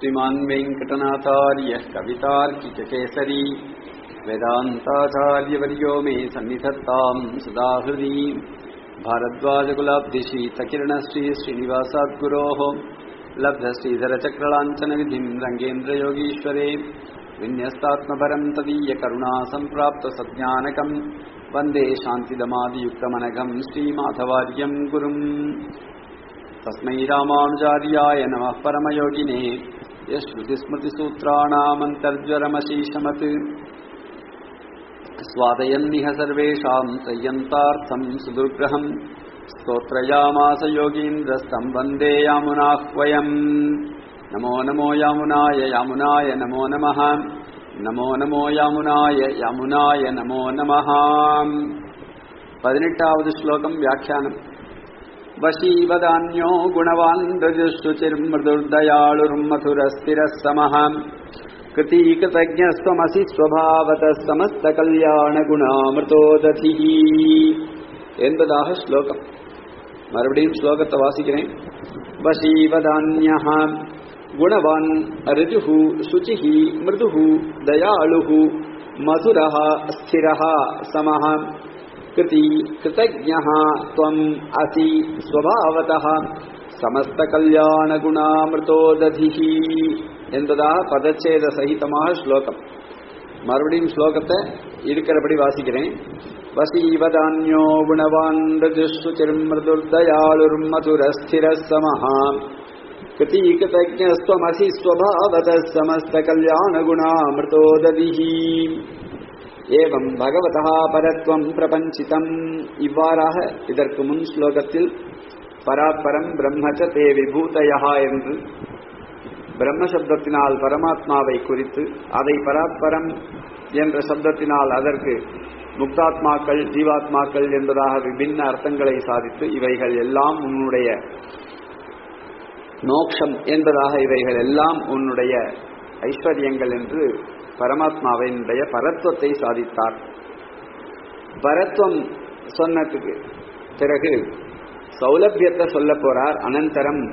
श्रीमान् वेङ्कटनाथार्यः कवितार्किककेसरी वेदान्ताचार्यवर्यो मे सन्निधत्ताम् सदा हृदि भारद्वाजकुलाब्धिशीतकिरणश्री श्रीनिवासाद्गुरोः लब्धश्रीधरचक्रलाञ्छनविधिम् रङ्गेन्द्रयोगीश्वरे विन्यस्तात्मपरम् तदीयकरुणा सम्प्राप्तसज्ञानकम् वन्दे शान्तिदमादियुक्तमनघम् श्रीमाधवार्यम् गुरुम् तस्मै रामानुजार्याय नमः परमयोगिने यश्रुतिस्मृतिसूत्राणामन्तर्ज्वरमशीशमत् स्वादयन्निह सर्वेषाम् संयन्तार्थम् सुदुर्ग्रहम् स्तोत्रयामास योगीन्द्रस्तम् वन्दे यामुनाह्वयम् नमो नमो यामुनाय यामुनाय नमो नमः नमो नमो यामुनाय यामुनाय नमो நமः பதினெட்டாவது ஸ்லோகம் வியாக்கியானம் वशीवदान्यो गुणवान् रजुष्टुचिर्मृदुर्दयाळुर्मथुरस्थिरः समः कृतीकृतज्ञस्त्वमसि स्वभावतः समस्तकल्याणगुणामृतोदधिः என்பதாக ஸ்லோகம் மறுபடியும் ஸ்லோகத்தை வாசிக்கிறேன் வசீவதான்யः குணவான் ரிஜுः சுச்சிः மிருதுः दयाळुः मधुरः स्थिरः समः कृति कृतज्ञः त्वम् असि स्वभावतः समस्तकल्याणगुणामृतोदधिः என்பதாக பதச்சேத சகிதமாக ஸ்லோகம் மறுபடியும் ஸ்லோகத்தை இருக்கிறபடி வாசிக்கிறேன் வசீவதான்யோ குணவான் ரஜுஷ்டுச்சிர்மதுர்தயாளுர்மதுரஸ்திரசமः कृतीकृतज्ञस्त्वमसि स्वभावतः समस्तकल्याणगुणामृतोदधिः ஏவம் பகவதா பரத்வம் பிரபஞ்சிதம் இவ்வாறாக இதற்கு முன் ஸ்லோகத்தில் பராத்பரம் பிரம்மச்ச தே விபூதயா என்று பிரம்ம சப்தத்தினால் பரமாத்மாவை குறித்து அதை பராத்பரம் என்ற சப்தத்தினால் அதற்கு முக்தாத்மாக்கள் ஜீவாத்மாக்கள் என்பதாக விபின்ன அர்த்தங்களை சாதித்து இவைகள் எல்லாம் உன்னுடைய மோக்ஷம் என்பதாக இவைகள் எல்லாம் உன்னுடைய ஐஸ்வர்யங்கள் என்று பரமாத்மாவினுடைய பரத்துவத்தை சாதித்தார் பரத்துவம் சொன்னதுக்கு பிறகு சௌலபியத்தை சொல்ல போறார் அனந்தரம்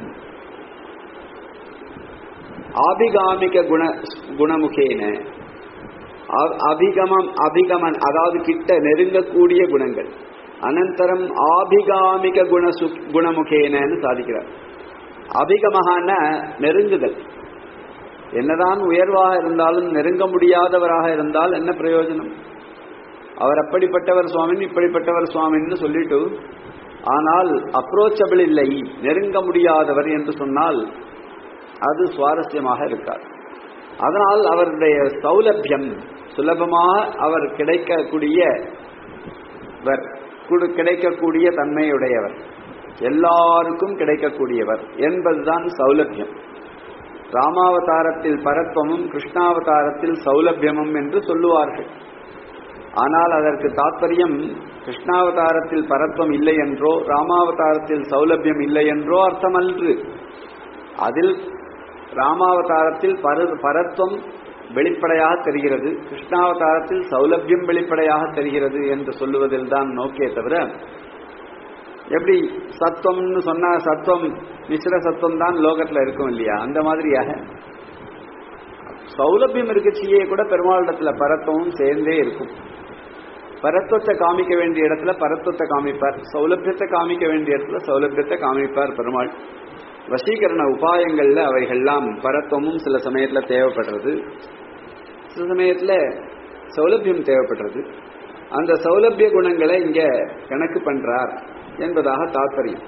ஆபிகாமிக குண குணமுகேன அபிகமம் அபிகமன் அதாவது கிட்ட நெருங்கக்கூடிய குணங்கள் அனந்தரம் ஆபிகாமிக குண குணமுகேனன்னு சாதிக்கிறார் அபிகமகான நெருங்குதல் என்னதான் உயர்வாக இருந்தாலும் நெருங்க முடியாதவராக இருந்தால் என்ன பிரயோஜனம் அவர் அப்படிப்பட்டவர் சுவாமின் இப்படிப்பட்டவர் சுவாமின்னு சொல்லிட்டு ஆனால் அப்ரோச்சபிள் இல்லை நெருங்க முடியாதவர் என்று சொன்னால் அது சுவாரஸ்யமாக இருக்கார் அதனால் அவருடைய சௌலபியம் சுலபமாக அவர் கிடைக்கக்கூடியவர் கிடைக்கக்கூடிய தன்மையுடையவர் எல்லாருக்கும் கிடைக்கக்கூடியவர் என்பதுதான் சௌலபியம் ராமாவதாரத்தில் பரத்வமும் கிருஷ்ணாவதாரத்தில் சௌலபியமும் என்று சொல்லுவார்கள் ஆனால் அதற்கு தாற்பயம் கிருஷ்ணாவதாரத்தில் பரத்வம் இல்லை என்றோ ராமாவதாரத்தில் சௌலபியம் இல்லை என்றோ அர்த்தமன்று அதில் ராமாவதாரத்தில் பரத்வம் வெளிப்படையாக தெரிகிறது கிருஷ்ணாவதாரத்தில் சௌலபியம் வெளிப்படையாக தெரிகிறது என்று சொல்லுவதில் தான் நோக்கிய தவிர எப்படி சத்துவம்னு சொன்னா சத்துவம் மிஸ்ர சத்துவம் தான் லோகத்துல இருக்கும் இல்லையா அந்த மாதிரியாக சௌலபியம் இருக்கச்சியே கூட பெருமாளிடத்துல பரத்துவமும் சேர்ந்தே இருக்கும் பரத்துவத்தை காமிக்க வேண்டிய இடத்துல பரத்துவத்தை காமிப்பார் சௌலபியத்தை காமிக்க வேண்டிய இடத்துல சௌலபியத்தை காமிப்பார் பெருமாள் வசீகரண உபாயங்கள்ல அவைகள்லாம் பரத்துவமும் சில சமயத்துல தேவைப்படுறது சில சமயத்துல சௌலபியம் தேவைப்படுறது அந்த சௌலபிய குணங்களை இங்க கணக்கு பண்றார் என்பதாக தாத்பரியம்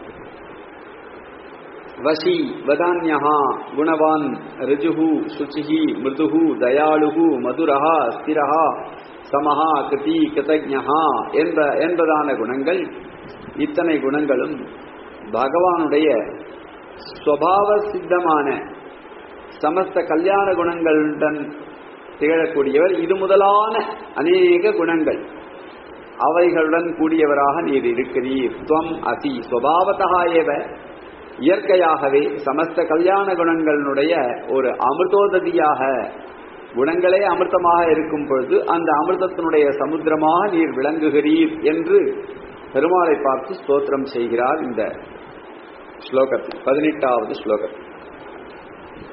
வசி வதான்யா குணவான் ரிஜுகு சுச்சிஹி மிருதுகு தயாளுகு மதுரஹா ஸ்திரஹா சமஹா கிருதி கிருதஜா என்ப என்பதான குணங்கள் இத்தனை குணங்களும் பகவானுடைய ஸ்வபாவ சித்தமான சமஸ்த கல்யாண குணங்களுடன் திகழக்கூடியவர் இது முதலான அநேக குணங்கள் அவைகளுடன் கூடியவராக நீர் இருக்கிறீர் துவம் அசி சுவாவதா ஏவ இயற்கையாகவே சமஸ்த கல்யாண குணங்களுடைய ஒரு அமிர்தோததியாக குணங்களே அமிர்தமாக இருக்கும் பொழுது அந்த அமிர்தத்தினுடைய சமுத்திரமாக நீர் விளங்குகிறீர் என்று பெருமாளை பார்த்து ஸ்தோத்திரம் செய்கிறார் இந்த ஸ்லோகத்தில் பதினெட்டாவது ஸ்லோகத்தில்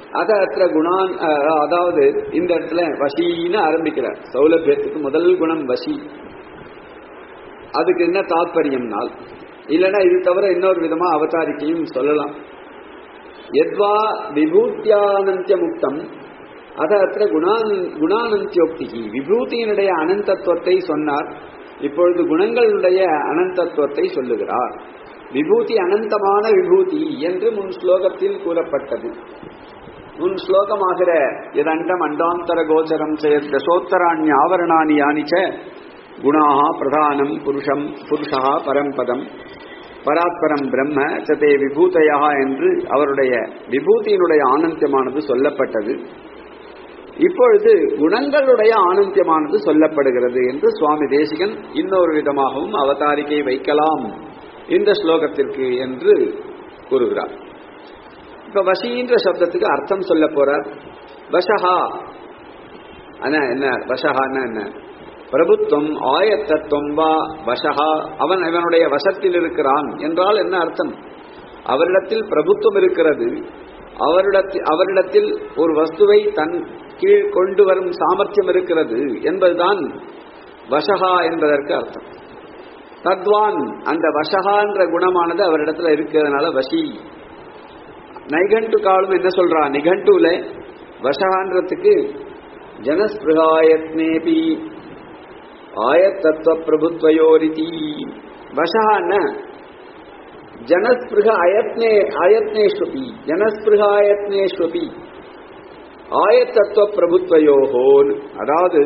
அத அத்த குணான் அஹ், அதாவது இந்த இடத்துல வசின்னு ஆரம்பிக்கிறார் சௌலபியத்துக்கு முதல் குணம் வசி அதுக்கு என்ன தாத்பரியம்னால் இல்லைன்னா இது தவிர இன்னொரு விதமா அவதாரிக்கையும் சொல்லலாம் எத்வா விபூத்தியானந்திய முக்தம் அத அத்த குணான் குணானந்தியோக்தி விபூதியினுடைய அனந்தத்துவத்தை சொன்னார் இப்பொழுது குணங்களுடைய அனந்தத்துவத்தை சொல்லுகிறார் விபூதி அனந்தமான விபூதி என்று முன் ஸ்லோகத்தில் கூறப்பட்டது முன் ஸ்லோகமாகிற இதண்டம் அண்டாந்தர கோச்சரம் செயத் தசோத்தராணி ஆவரணானி யானிச்ச குணாக பிரதானம் புருஷம் புருஷா பரம்பதம் பராத்பரம் பிரம்ம சதே விபூதையா என்று அவருடைய விபூதியினுடைய ஆனந்தியமானது சொல்லப்பட்டது இப்பொழுது குணங்களுடைய ஆனந்தியமானது சொல்லப்படுகிறது என்று சுவாமி தேசிகன் இன்னொரு விதமாகவும் அவதாரிக்கை வைக்கலாம் இந்த ஸ்லோகத்திற்கு என்று கூறுகிறார் இப்ப வசின்ற சப்தத்துக்கு அர்த்தம் சொல்ல போறார் வசஹா அண்ணா என்ன வசஹான்னா என்ன பிரபுத்துவம் ஆயத்தத்துவம் வா வசஹா அவன் இவனுடைய வசத்தில் இருக்கிறான் என்றால் என்ன அர்த்தம் அவரிடத்தில் பிரபுத்துவம் இருக்கிறது அவரிடத்தில் அவரிடத்தில் ஒரு வஸ்துவை தன் கீழ் கொண்டு வரும் சாமர்த்தியம் இருக்கிறது என்பதுதான் வசஹா என்பதற்கு அர்த்தம் தத்வான் அந்த வசஹா என்ற குணமானது அவரிடத்துல இருக்கிறதுனால வசி நைகண்டு காலம் என்ன சொல்றா நிகண்டுல வசகான்றதுக்கு ஜனஸ்பிருகாயத்னேபி ஆயத்தத்துவ பிரபுத்வயோரிதி வசகான ஜனஸ்பிருக அயத்னே அயத்னேஷ்வபி ஜனஸ்பிருகாயத்னேஷ்வபி ஆயத்தத்துவ பிரபுத்வயோகோன் அதாவது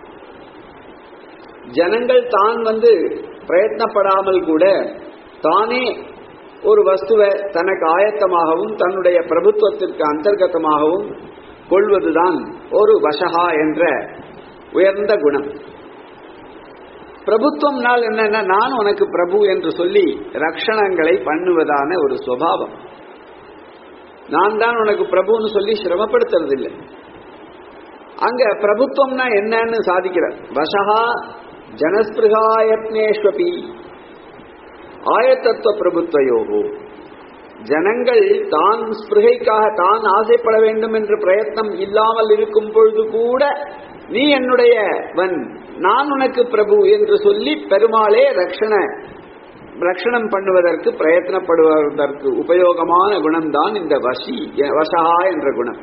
ஜனங்கள் தான் வந்து பிரயத்னப்படாமல் கூட தானே ஒரு வஸ்துவை தனக்கு ஆயத்தமாகவும் தன்னுடைய பிரபுத்துவத்திற்கு அந்தர்கதமாகவும் கொள்வதுதான் ஒரு வசகா என்ற உயர்ந்த குணம் பிரபுத்துவம்னால் என்னன்னா நான் உனக்கு பிரபு என்று சொல்லி ரக்ஷணங்களை பண்ணுவதான ஒரு சுவாவம் நான் தான் உனக்கு பிரபுன்னு சொல்லி சிரமப்படுத்துறது இல்லை அங்க பிரபுத்துவம்னா என்னன்னு சாதிக்கிறார் வசகா ஜனஸ்பிருகாயத்னேஸ்வபி ஆயத்தத்துவ பிரபுத்வயோகோ ஜனங்கள் தான் ஸ்பிருகைக்காக தான் ஆசைப்பட வேண்டும் என்று பிரயத்னம் இல்லாமல் இருக்கும் பொழுது கூட நீ என்னுடையவன் நான் உனக்கு பிரபு என்று சொல்லி பெருமாளே ரக்ஷண ரக்ஷணம் பண்ணுவதற்கு பிரயத்னப்படுவதற்கு உபயோகமான குணம்தான் இந்த வசி வசகா என்ற குணம்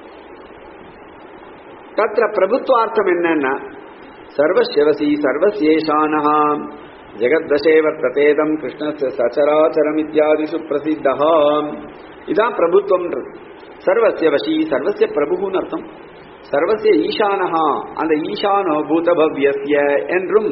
தத்திர பிரபுத்வார்த்தம் என்னன்னா சர்வசிவசி சர்வசேஷானஹா ஜெகத்வசே வர்த்ததேதம் கிருஷ்ணஸ்ய சச்சராச்சரம் இத்தியாதிஷு பிரசித்தா இதான் பிரபுத்துவம்ன்றது சர்வசிய வசி சர்வசிய பிரபுன்னு அர்த்தம் சர்வசிய ஈசானஹா அந்த ஈசானோ பூதபவ்யஸ்ய என்றும்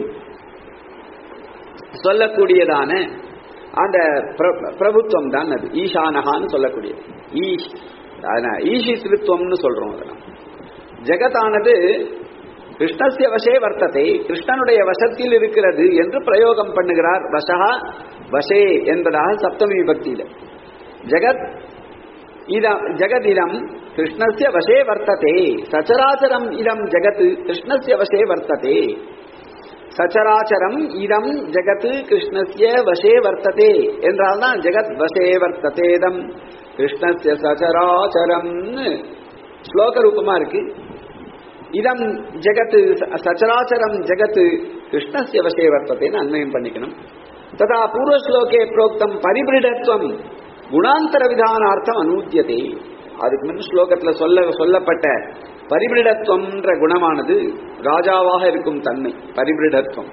சொல்லக்கூடியதான அந்த பிரபுத்துவம் தான் அது ஈசானஹான்னு சொல்லக்கூடியது ஈஷ் ஈஷி திருத்துவம்னு சொல்றோம் அதெல்லாம் ஜெகத்தானது கிருஷ்ணசிய வசே வர்த்தத்தை கிருஷ்ணனுடைய வசத்தில் இருக்கிறது என்று பிரயோகம் பண்ணுகிறார் வசகா வசே என்பதாக சப்தமி விபக்தியில ஜெகத் இதம் ஜெகதிடம் கிருஷ்ணசிய வசே வர்த்ததே சச்சராச்சரம் இதம் ஜெகத் கிருஷ்ணசிய வசே வர்த்ததே சச்சராச்சரம் இதம் ஜெகத் கிருஷ்ணசிய வசே வர்த்ததே என்றால்தான் ஜெகத் வசே வர்த்ததேதம் கிருஷ்ணசிய சச்சராச்சரம் ஸ்லோக ரூபமா இருக்கு இதம் ஜெகத் சச்சராச்சரம் ஜெகத் கிருஷ்ணஸ்ய வசே வர்த்தத்தைன்னு அன்வயம் பண்ணிக்கணும் ததா பூர்வஸ்லோகே புரோக்தம் பரிபிரிடத்துவம் குணாந்தர விதானார்த்தம் அனூத்தியதே அதுக்கு முன் ஸ்லோகத்துல சொல்ல சொல்லப்பட்ட பரிபிரிடத்துவம்ன்ற குணமானது ராஜாவாக இருக்கும் தன்மை பரிபிரிடத்துவம்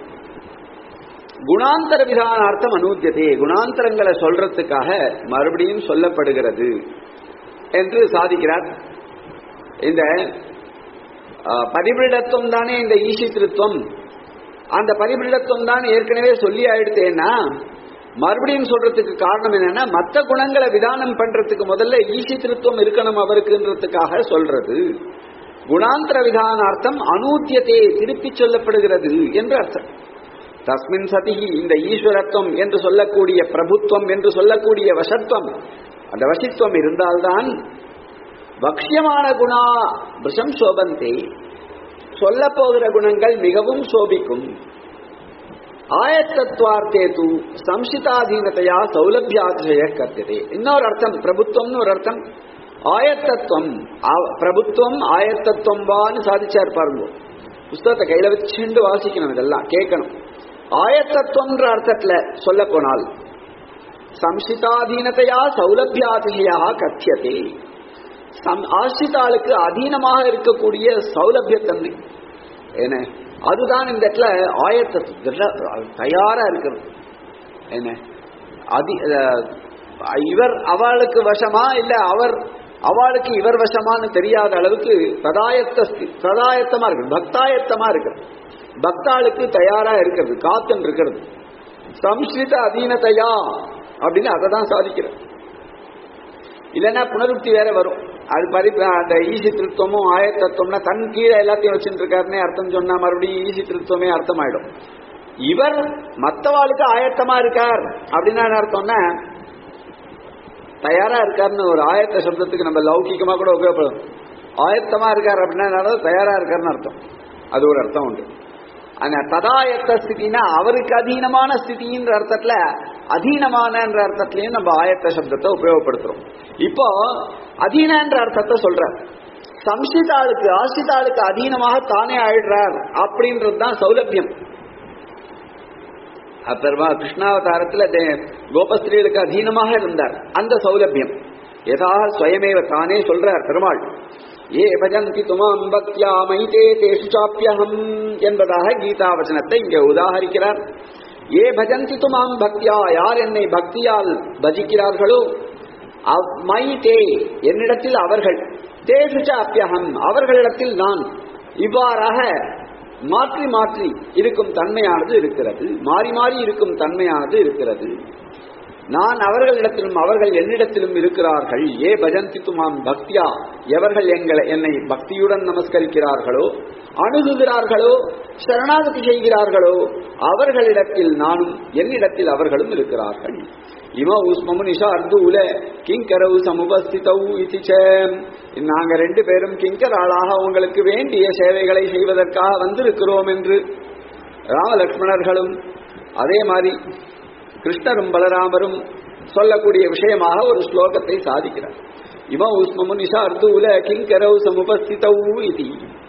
குணாந்தர விதானார்த்தம் அனூத்தியதே குணாந்தரங்களை சொல்றதுக்காக மறுபடியும் சொல்லப்படுகிறது என்று சாதிக்கிறார் இந்த பரிபிரிடத்துவம் தானே இந்த ஈசித்திருத்துவம் அந்த பரிபிரிடத்துவம் தான் ஏற்கனவே சொல்லி ஆயிடுத்தேன்னா மறுபடியும் சொல்றதுக்கு காரணம் என்னன்னா மற்ற குணங்களை விதானம் பண்றதுக்கு முதல்ல ஈசித்திருத்துவம் இருக்கணும் அவருக்குன்றதுக்காக சொல்றது குணாந்தர விதானார்த்தம் அனூத்தியத்தை திருப்பி சொல்லப்படுகிறது என்று அர்த்தம் தஸ்மின் சதி இந்த ஈஸ்வரத்துவம் என்று சொல்லக்கூடிய பிரபுத்துவம் என்று சொல்லக்கூடிய வசத்துவம் அந்த வசித்துவம் இருந்தால்தான் பக்ஷ்யமான குணா விஷம் சோபந்தே சொல்ல போகிற குணங்கள் மிகவும் சோபிக்கும் ஆயத்தத்வார்த்தே தூ சம்சிதாதீனத்தையா சௌலபியாதிசய கத்தியதே இன்னொரு அர்த்தம் பிரபுத்துவம்னு ஒரு அர்த்தம் ஆயத்தத்துவம் ஆ- பிரபுத்துவம் ஆயத்தத்துவம் வான்னு சாதிச்சார் பாருங்க புஸ்தகத்தை கையில வச்சுண்டு வாசிக்கணும் இதெல்லாம் கேட்கணும் ஆயத்தத்துவம்ன்ற அர்த்தத்துல சொல்ல போனால் சம்சிதாதீனத்தையா சௌலபியாதிகையா கத்தியதே சம் ஆசிரிதாளுக்கு அதீனமாக இருக்கக்கூடிய சௌலபியத்தன்மை என்ன அதுதான் இந்த இடத்துல ஆயத்த தயாரா இருக்கிறது என்ன அதி அஹ், இவர் அவளுக்கு வசமா இல்ல அவர் அவளுக்கு இவர் வசமான்னு தெரியாத அளவுக்கு ததாயத்த ஸ்தி- ததாயத்தமா இருக்கு பக்தாயத்தமா இருக்கு பக்தாளுக்கு தயாரா இருக்கிறது காத்துன்னு இருக்கிறது சம்ஸ்கிருத அதீனத்தையா அப்படின்னு அதை தான் சாதிக்கிறது இல்லைன்னா புனருக்தி வேற வரும் அது பரி அந்த ஈசி திருத்தமும் ஆயத்தத்துவம்னா தன் கீழே எல்லாத்தையும் வச்சுட்டு இருக்காருன்னே அர்த்தம் சொன்னா மறுபடியும் ஈசி திருத்தமே அர்த்தமாயிடும் இவர் மத்தவாளுக்கு ஆயத்தமா இருக்கார் அப்படின்னா என்ன அர்த்தம்னா தயாரா இருக்காருன்னு ஒரு ஆயத்த சப்தத்துக்கு நம்ம லௌகிகமா கூட உபயோகப்படும் ஆயத்தமா இருக்கார் அப்படின்னா என்ன அர்த்தம்? தயாரா இருக்காருன்னு அர்த்தம் அது ஒரு அர்த்தம் உண்டு ஆனா ததாயத்த ஸ்திதினா அவருக்கு அதீனமான ஸ்திதின்ற அர்த்தத்துல அதீனமானன்ற அர்த்தத்திலையும் நம்ம ஆயத்த சப்தத்தை உபயோகப்படுத்துறோம் இப்போ அதீனன்ற அர்த்தத்தை சொல்ற சம்சிதாளுக்கு ஆசிதாளுக்கு அதீனமாக தானே ஆயிடுறார் அப்படின்றது தான் சௌலபியம் அப்பெருமா கிருஷ்ணாவதாரத்துல தே- கோபஸ்திரீகளுக்கு அதீனமாக இருந்தார் அந்த சௌலபியம் யதா ஸ்வயமேவ தானே சொல்றார் பெருமாள் ஏ பஜந்தி துமாம் பக்தியா மைதே தேஷு சாப்பியகம் என்பதாக கீதா வசனத்தை இங்கே உதாகரிக்கிறார் ஏ பஜந்தி துமாம் பக்தியா யார் என்னை பக்தியால் பஜிக்கிறார்களோ அவ்- மைதே என்னிடத்தில் அவர்கள் தேஷு சாப்பியகம் அவர்களிடத்தில் நான் இவ்வாறாக மாற்றி மாற்றி இருக்கும் தன்மையானது இருக்கிறது மாறி மாறி இருக்கும் தன்மையானது இருக்கிறது நான் அவர்களிடத்திலும் அவர்கள் என்னிடத்திலும் இருக்கிறார்கள் ஏ பஜந்தி துமாம் பக்தியா எவர்கள் எங்களை என்னை பக்தியுடன் நமஸ்கரிக்கிறார்களோ அணுகுகிறார்களோ சரணாகதி செய்கிறார்களோ அவர்களிடத்தில் நானும் என்னிடத்தில் அவர்களும் இருக்கிறார்கள் இம உஸ்மமு நிஷார்து உல கிங்கரவு சமுபஸ்திதவு இதி ச. நாங்க ரெண்டு பேரும் கிங்கராளாக உங்களுக்கு வேண்டிய சேவைகளை செய்வதற்காக வந்திருக்கிறோம் என்று ராமலக்ஷ்மணர்களும் அதே மாதிரி கிருஷ்ணரும் பலராமரும் சொல்லக்கூடிய விஷயமாக ஒரு ஸ்லோகத்தை சாதிக்கிறார் இம உஸ்மமு நிஷார்து உல கிங்கரவு சமுபஸ்திதவு இதி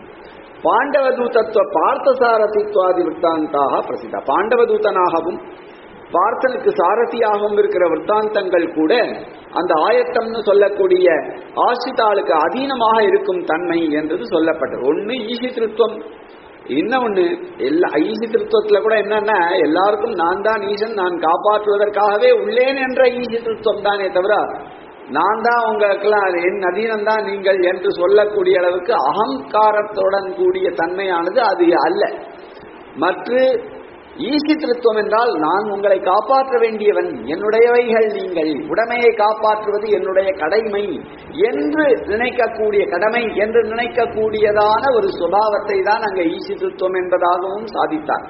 பாண்டவதூதத்துவ பார்த்தசாரதித்வாதி விற்த்தாந்தாக பிரசித்த பாண்டவதூதனாகவும் பார்த்தனுக்கு சாரதியாகவும் இருக்கிற விற்த்தாந்தங்கள் கூட அந்த ஆயத்தம்னு சொல்லக்கூடிய ஆசிரிதாளுக்கு அதீனமாக இருக்கும் தன்மை என்றது சொல்லப்பட்டது ஒன்னு ஈசி திருத்துவம் இன்னொன்னு எல்லா ஈசி திருத்துவத்துல கூட என்னன்னா எல்லாருக்கும் நான் தான் ஈசன் நான் காப்பாற்றுவதற்காகவே உள்ளேன் என்ற ஈசி திருத்துவம் தானே தவிர நான் தான் உங்களுக்கெல்லாம் என் அதீனம் தான் நீங்கள் என்று சொல்லக்கூடிய அளவுக்கு அகங்காரத்துடன் கூடிய தன்மையானது அது அல்ல மற்ற ஈசி திருத்துவம் என்றால் நான் உங்களை காப்பாற்ற வேண்டியவன் என்னுடையவைகள் நீங்கள் உடைமையை காப்பாற்றுவது என்னுடைய கடமை என்று நினைக்கக்கூடிய கடமை என்று நினைக்கக்கூடியதான ஒரு சுபாவத்தை தான் அங்க ஈசி திருத்துவம் என்பதாகவும் சாதித்தார்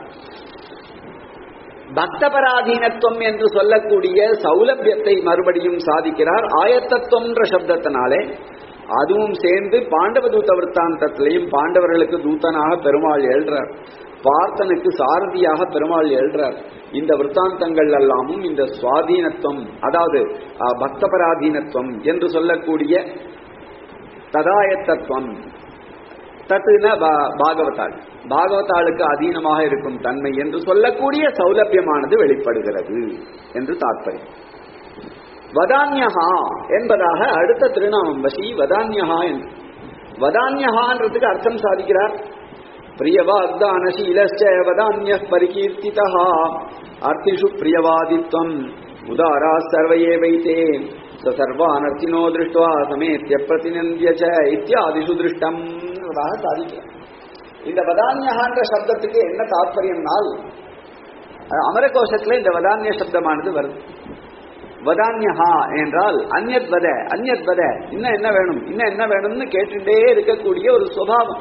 பக்தபராதீனத்துவம் என்று சொல்லக்கூடிய சௌலபியத்தை மறுபடியும் சாதிக்கிறார் ஆயத்தத்துவம்ன்ற சப்தத்தினாலே அதுவும் சேர்ந்து பாண்டவ தூத விற்த்தாந்தத்திலையும் பாண்டவர்களுக்கு தூதனாக பெருமாள் எழுறார் பார்த்தனுக்கு சாரதியாக பெருமாள் எழுறார் இந்த விற்த்தாந்தங்கள் எல்லாமும் இந்த சுவாதீனத்துவம் அதாவது அஹ், பக்தபராதீனத்துவம் என்று சொல்லக்கூடிய ததாயத்தத்துவம் தத்துன பாகவதாள் பாகவதாளுக்கு அதீனமாக இருக்கும் தன்மை என்று சொல்லக்கூடிய சௌலபியமானது வெளிப்படுகிறது என்று தாற்பயம் வதான்யஹா என்பதாக அடுத்த திருநாமம் வசி வதான்யஹா என்று வதான்யஹான்றதுக்கு அர்த்தம் சாதிக்கிறார் பிரியவாக்தானசீலஸ்ச வதான்ய பரிகீர்த்திதா அர்த்திஷு பிரியவாதித்வம் உதாரா சர்வையே வைத்தே ச சர்வானர்த்தினோ திருஷ்டுவா சமேத்திய பிரதிநந்திய ச இத்தியாதிஷு திருஷ்டம் என்பதாக சாதிக்கிறார் இந்த வதான்யஹான்ற சப்தத்துக்கு என்ன தாற்பயம்னால் அஹ், அமரகோஷத்துல இந்த வதான்ய சப்தமானது வருது வதான்யஹா என்றால் அந்யத் வத அந்யத் வத இன்னும் என்ன வேணும் இன்னும் என்ன வேணும்னு கேட்டுட்டே இருக்கக்கூடிய ஒரு சுபாவம்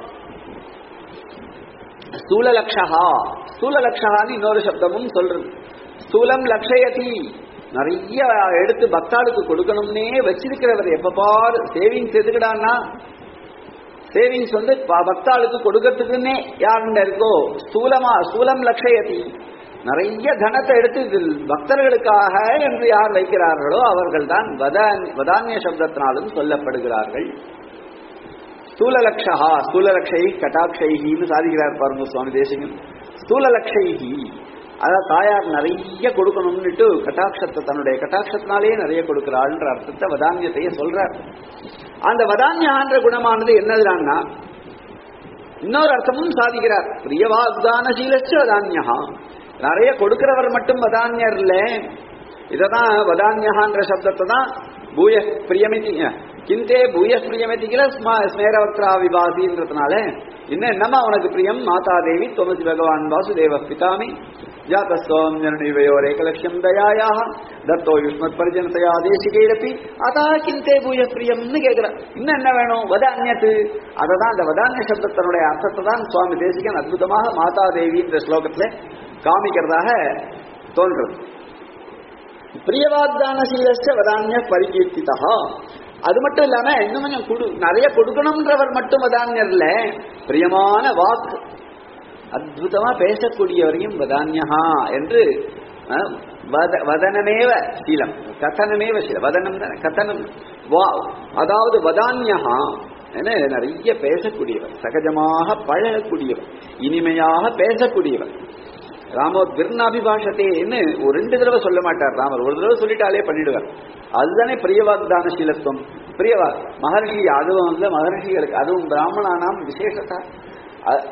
ஸ்தூலலக்ஷா ஸ்தூலலக்ஷான்னு இன்னொரு சப்தமும் சொல்றது ஸ்தூலம் லக்ஷயதி நிறைய எடுத்து பக்தாளுக்கு கொடுக்கணும்னே வச்சிருக்கிறவர் எப்ப பாரு சேவிங்ஸ் எதுக்குடான்னா சேவிங்ஸ் வந்து ப- பக்தாளுக்கு கொடுக்கறதுக்குன்னே யாருண்ட இருக்கோ ஸ்தூலமா ஸ்தூலம் லக்ஷயதி நிறைய தனத்தை எடுத்து இதில் பக்தர்களுக்காக என்று யார் வைக்கிறார்களோ அவர்கள்தான் வதான் வதானிய சப்தத்தினாலும் சொல்லப்படுகிறார்கள் ஸ்தூலலக்ஷா ஸ்தூலலக்ஷை கட்டாட்சைகின்னு சாதிக்கிறார் பாருங்க சுவாமி தேசிகன் ஸ்தூலலக்ஷைகி அதாவது தாயார் நிறைய கொடுக்கணும்னுட்டு கட்டாட்சத்தை தன்னுடைய கட்டாட்சத்தினாலேயே நிறைய கொடுக்கிறாள்ன்ற அர்த்தத்தை வதானியத்தையே சொல்றார் அந்த வதானியான்ற குணமானது என்னதுடான்னா இன்னொரு அர்த்தமும் சாதிக்கிறார் பிரியவாக்தானசீலச்ச வதானியா நிறைய கொடுக்கிறவர் மட்டும் வதானியர் இல்ல இததான் வதானியகான்ற சப்தத்தை தான் பூய பிரியமிதி கிந்தே பூய பிரியமிதி கில ஸ்மேரவக்ரா விவாதின்றதுனால இன்னும் என்னமா உனக்கு பிரியம் மாதா தேவி தொமசி பகவான் வாசுதேவ பிதாமி ஜாத்தஸ்தோம் ஜனனிவையோர் ஏகலட்சம் தயாயாக தத்தோ யுஷ்மத் பரிஜனத்தையா தேசிகைரப்பி அதா கிந்தே பூய பிரியம்னு கேட்கிறார் இன்னும் என்ன வேணும் வதான்யத்து அதை தான் அந்த வதான்ய சப்தத்தினுடைய அர்த்தத்தை தான் சுவாமி தேசிகன் அற்புதமாக மாதா தேவி என்ற ஸ்லோகத்துல காமிக்கிறதாக தோன்றது பிரியவாக்தானசீலஸ்ட வதான்ய பரிகீர்த்திதா அது மட்டும் இல்லாம இன்னும் கொஞ்சம் கொடு நிறைய கொடுக்கணும்ன்றவர் மட்டும் வதான்யர் இல்ல பிரியமான வாக்கு அற்புதமா பேசக்கூடியவரையும் வதான்யஹா என்று அஹ், வத- வதனமேவ சீலம் கதனமேவ சீலம் வதனம் தானே கதனம் வா அதாவது வதான்யஹா என நிறைய பேசக்கூடியவர் சகஜமாக பழகக்கூடியவர் இனிமையாக பேசக்கூடியவர் ராமோ திருநாபிபாஷத்தேன்னு ஒரு ரெண்டு தடவை சொல்ல மாட்டார் ராமர் ஒரு தடவை சொல்லிட்டாலே பண்ணிடுவார் அதுதானே பிரியவாக்தான சீலத்துவம் பிரியவா மகர்ஷி அதுவும் வந்து மகர்ஷிகளுக்கு அதுவும் பிராமணானாம் விசேஷத்தா அ-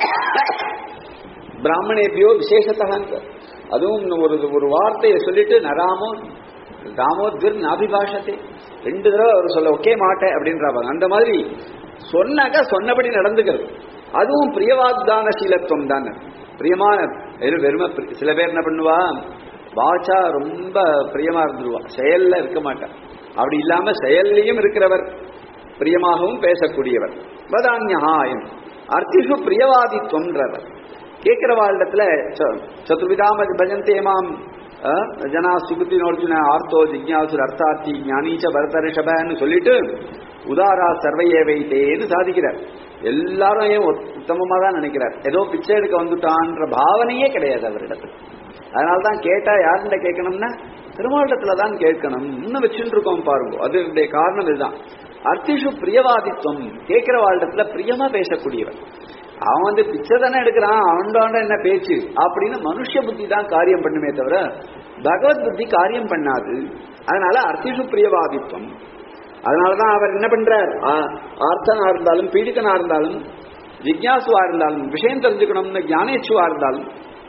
பிராமணேபியோ விசேஷத்தான் அதுவும் ஒரு ஒரு வார்த்தையை சொல்லிட்டு நராமோ ராமோத்விர் நாபிபாஷத்தை ரெண்டு தடவை அவர் சொல்ல ஒக்கே மாட்டேன் அப்படின்றாங்க அந்த மாதிரி சொன்னாக்க சொன்னபடி நடந்துக்கிறது அதுவும் பிரியவாக்தான சீலத்துவம் தானே பிரியமான வெறும் வெறும பிரி- சில பேர் என்ன பண்ணுவா வாச்சா ரொம்ப பிரியமா இருந்துருவா செயல்ல இருக்க மாட்டார் அப்படி இல்லாம செயல்லையும் இருக்கிறவர் பிரியமாகவும் பேசக்கூடியவர் வதான்யஹாயம் அர்த்திஷு பிரியவாதித்வம்ன்றவர் கேட்கிற வாழ்டத்துல சதுர்விதாம பஜந்தே மாம் அஹ், ஜனா சுகுதி நோர்ஜுன ஆர்த்தோ ஜிக்யாசுர் அர்த்தார்த்தி ஞானீச்ச பரதரிஷபன்னு சொல்லிட்டு உதாரா சர்வையே வைத்தேன்னு சாதிக்கிறார் எல்லாரும் ஏன் உத்தமமா தான் நினைக்கிறார் ஏதோ பிச்சை எடுக்க வந்துட்டான்ற பாவனையே கிடையாது அவரிடத்துல அதனால்தான் கேட்டா யாருண்ட கேட்கணும்னா திருமாவட்டத்துல தான் கேட்கணும் இன்னும் வச்சுட்டு இருக்கோம் பாருங்க அதனுடைய காரணம் இதுதான் அர்த்திஷு பிரியவாதித்வம் கேட்கிற வாழ்டத்துல பிரியமா பேசக்கூடியவன் அவன் வந்து பிச்சை தானே எடுக்கிறான் அவன்டாண்ட என்ன பேச்சு அப்படின்னு மனுஷ புத்தி தான் காரியம் பண்ணுமே தவிர பகவத் புத்தி காரியம் பண்ணாது அதனால அர்த்திஷு பிரியவாதித்வம் அதனாலதான் அவர் என்ன பண்றார் ஆ- ஆர்த்தனா இருந்தாலும் பீடித்தனா இருந்தாலும் ஜிக்யாசுவா இருந்தாலும் விஷயம் தெரிஞ்சுக்கணும்னு ஞானேச்சுவா இருந்தாலும்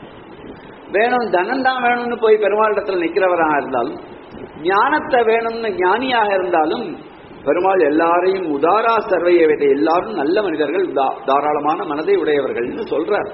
வேணும் தனம் தான் வேணும்னு போய் பெருமாளிடத்துல நிக்கிறவராக இருந்தாலும் ஞானத்தை வேணும்னு ஞானியாக இருந்தாலும் பெருமாள் எல்லாரையும் உதாரா சர்வையை விட எல்லாரும் நல்ல மனிதர்கள் தா- தாராளமான மனதை உடையவர்கள்னு சொல்றார்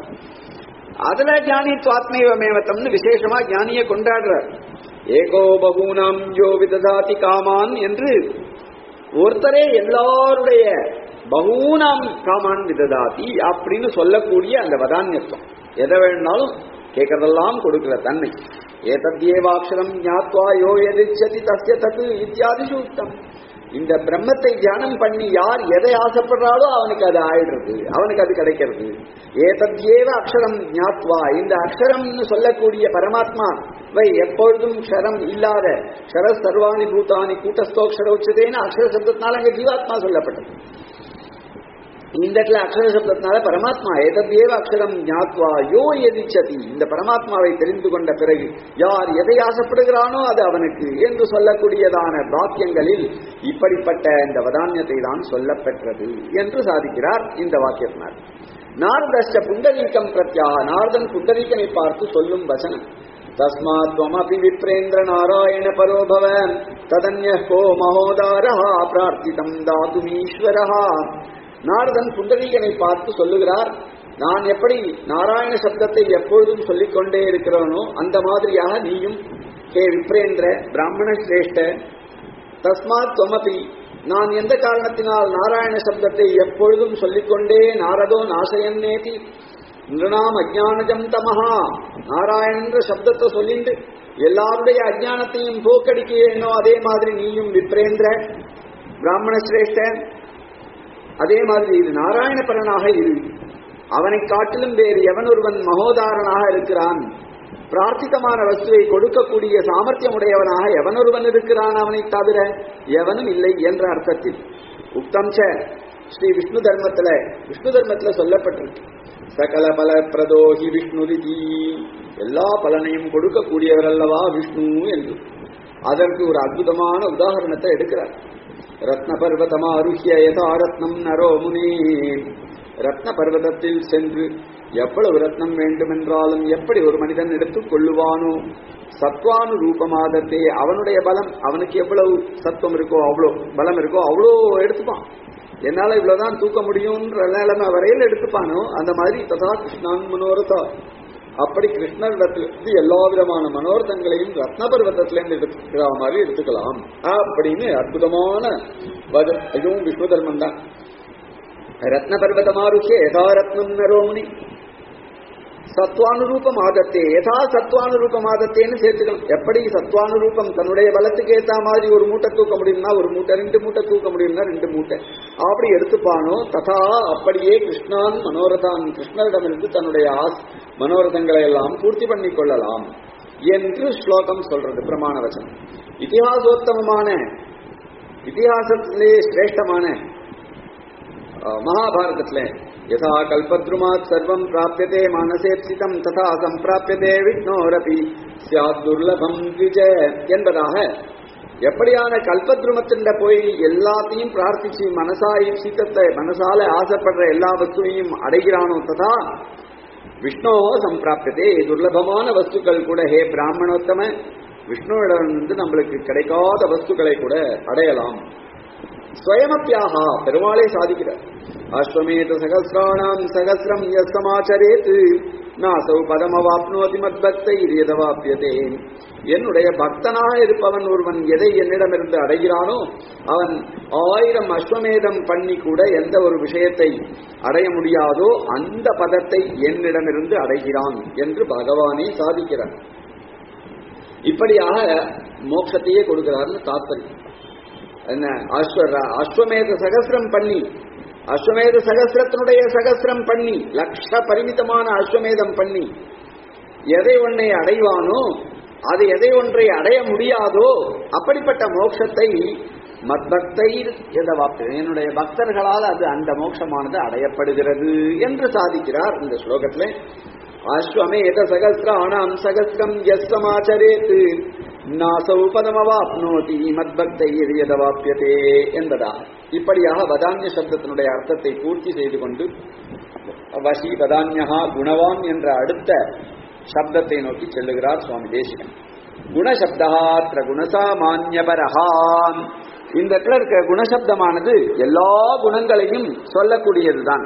அதுல ஞானி துவாத்மேவமேவத்தம்னு விசேஷமா ஞானியை கொண்டாடுறார் ஏகோ பகூனாம் யோ விததாதி காமான் என்று ஒருத்தரே எல்லாருடைய பகூனாம் காமான் விததாதி அப்படின்னு சொல்லக்கூடிய அந்த வதான்யத்துவம் எதை வேணாலும் கேட்கறதெல்லாம் கொடுக்கிற தன்மை ஏதத்யேவாட்சரம் ஞாத்வா யோ எதிச்சதி தஸ்ய தத்து இத்தியாதி சூக்தம் இந்த பிரம்மத்தை தியானம் பண்ணி யார் எதை ஆசைப்படுறாளோ அவனுக்கு அது ஆயிடுறது அவனுக்கு அது கிடைக்கிறது ஏதத்யேவ அக்ஷரம் ஞாத்வா இந்த அக்ஷரம்னு சொல்லக்கூடிய பரமாத்மா வை எப்பொழுதும் க்ஷரம் இல்லாத க்ஷர சர்வாணி பூதானி கூட்டஸ்தோக்ஷர உச்சதேன்னு அக்ஷர சப்தத்தினால அங்க ஜீவாத்மா சொல்லப்பட்டது இந்த இடத்துல அக்ஷர சப்தத்தினால பரமாத்மா ஏதத்யேவ அக்ஷரம் ஞாத்வா யோ எதிச்சதி இந்த பரமாத்மாவை தெரிந்து கொண்ட பிறகு யார் எதை ஆசைப்படுகிறானோ அது அவனுக்கு என்று சொல்லக்கூடியதான வாக்கியங்களில் இப்படிப்பட்ட இந்த வதான்யத்தை தான் சொல்லப்பெற்றது என்று சாதிக்கிறார் இந்த வாக்கியத்தினார் நாரதஷ்ட புண்டரீகம் பிரத்யா நாரதன் புண்டரீகனை பார்த்து சொல்லும் வசனம் தஸ்மாத் துவமபி விப்ரேந்திர நாராயண பரோபவ ததன்ய கோ மகோதாரஹா பிரார்த்திதம் தாதுமீஸ்வரஹா நாரதன் புண்டரீகனை பார்த்து சொல்லுகிறார் நான் எப்படி நாராயண சப்தத்தை எப்பொழுதும் சொல்லிக் கொண்டே இருக்கிறவனோ அந்த மாதிரியாக நீயும் ஹே விப்ரேந்திர பிராமண சிரேஷ்ட தஸ்மாத் தொமபி நான் எந்த காரணத்தினால் நாராயண சப்தத்தை எப்பொழுதும் சொல்லிக்கொண்டே நாரதோ நாசயன்னேதி நிருணாம் அஜானஜம் தமஹா நாராயணன்ற சப்தத்தை சொல்லிண்டு எல்லாருடைய அஜானத்தையும் போக்கடிக்கிறேனோ அதே மாதிரி நீயும் விப்ரேந்திர பிராமண சிரேஷ்டன் அதே மாதிரி இது நாராயணபரனாக இரு அவனை காட்டிலும் வேறு எவன் ஒருவன் மகோதாரனாக இருக்கிறான் பிரார்த்திதமான வஸ்துவை கொடுக்கக்கூடிய சாமர்த்தியம் உடையவனாக எவனொருவன் இருக்கிறான் அவனை தவிர எவனும் இல்லை என்ற அர்த்தத்தில் உக்தம் ச ஸ்ரீ விஷ்ணு தர்மத்துல விஷ்ணு தர்மத்துல சொல்லப்பட்டிருக்கு சகல பல பிரதோஹி விஷ்ணுரிதி எல்லா பலனையும் கொடுக்கக்கூடியவர் அல்லவா விஷ்ணு என்று அதற்கு ஒரு அற்புதமான உதாரணத்தை எடுக்கிறார் ரத்ன பர்வதமாருஹ்ய யதா ரத்னம் நரோ முனி ரத்ன பர்வதத்தில் சென்று எவ்வளவு ரத்னம் வேண்டுமென்றாலும் எப்படி ஒரு மனிதன் எடுத்துக் கொள்ளுவானோ சத்வானு ரூபமாதத்தே அவனுடைய பலம் அவனுக்கு எவ்வளவு சத்துவம் இருக்கோ அவ்வளோ பலம் இருக்கோ அவ்வளோ எடுத்துப்பான் என்னால இவ்வளவுதான் தூக்க முடியும்ன்ற நிலைமை வரையில் எடுத்துப்பானோ அந்த மாதிரி ததா கிருஷ்ணான் மனோரதா அப்படி கிருஷ்ணரிடத்திலிருந்து எல்லா விதமான மனோரதங்களையும் ரத்ன பர்வதத்திலிருந்து எடுத்துக்கிற மாதிரி எடுத்துக்கலாம் அப்படின்னு அற்புதமான வதம் இதுவும் விஷ்ணு தர்மம் தான் ரத்ன பர்வதமாருக்கே யதா ரத்னம் நரோமுனி சத்வானுரூபம் ஆதத்தே யதா சத்வானுரூபம் ஆதத்தேன்னு சேர்த்துக்கணும் எப்படி சத்வானுரூபம் தன்னுடைய பலத்துக்கு ஏத்த மாதிரி ஒரு மூட்டை தூக்க முடியும்னா ஒரு மூட்டை ரெண்டு மூட்டை தூக்க முடியும்னா ரெண்டு மூட்டை அப்படி எடுத்துப்பானோ ததா அப்படியே கிருஷ்ணான் மனோரதான் கிருஷ்ணரிடமிருந்து தன்னுடைய ஆஸ் மனோரதங்களை எல்லாம் பூர்த்தி பண்ணி கொள்ளலாம் என்று ஸ்லோகம் சொல்றது பிரமாண வச்சனம் இதிகாசோத்தமமான இதிகாசத்திலே சிரேஷ்டமான மகாபாரதத்துல யதா கல்பத்ருமாத் சர்வம் பிராபியதே மானசேப்சிதம் ததா சம்பிராபியதே விஷ்ணோரபி சியாத் துர்லபம் த்விஜ என்பதாக எப்படியான கல்பத்ருமத்தின் போய் எல்லாத்தையும் பிரார்த்திச்சு மனசா சீத்தத்தை மனசால ஆசைப்படுற எல்லா வஸ்துவையும் அடைகிறானோ ததா விஷ்ணோ சம்பிராபியதே துர்லபமான வஸ்துக்கள் கூட ஹே பிராமணோத்தம விஷ்ணுவிடம் வந்து நம்மளுக்கு கிடைக்காத வஸ்துக்களை கூட அடையலாம் ஸ்வயமப்பியாக பெருமாளே சாதிக்கிறார் அஸ்வமேத சகசிராணாம் சகசிரம் எஸ் சமாச்சரேத் நாசௌ பதமவாப்னோதி மத்பக்தை எதவாப்பியதே என்னுடைய பக்தனாக இருப்பவன் ஒருவன் எதை என்னிடமிருந்து அடைகிறானோ அவன் ஆயிரம் அஸ்வமேதம் பண்ணி கூட எந்த ஒரு விஷயத்தை அடைய முடியாதோ அந்த பதத்தை என்னிடமிருந்து அடைகிறான் என்று பகவானே சாதிக்கிறார் இப்படியாக மோட்சத்தையே கொடுக்கிறார்னு தாத்பரியம் என்ன அஸ்வ அஸ்வமேத சகசிரம் பண்ணி அஸ்வமேத சகசிரத்தினுடைய சகசிரம் பண்ணி லட்ச பரிமிதமான அஸ்வமேதம் பண்ணி எதை ஒன்றை அடைவானோ அது எதை ஒன்றை அடைய முடியாதோ அப்படிப்பட்ட மோட்சத்தை மத்பக்தை என்னுடைய பக்தர்களால் அது அந்த மோட்சமானது அடையப்படுகிறது என்று சாதிக்கிறார் இந்த ஸ்லோகத்துல அஸ்வமேத சகசிராணாம் சகசிரம் எஸ் சமாச்சரேத் நாசௌ பதமவாப்னோதி மத்பக்தை எதவாப்பியதே என்பதா இப்படியாக வதான்ய சப்தத்தினுடைய அர்த்தத்தை பூர்த்தி செய்து கொண்டு வசி வதான்யகா குணவான் என்ற அடுத்த சப்தத்தை நோக்கி செல்லுகிறார் சுவாமி தேசிகன் குணசப்தா குணசாமான்யபரஹாம் இந்த இடத்துல இருக்க குணசப்தமானது எல்லா குணங்களையும் சொல்லக்கூடியதுதான்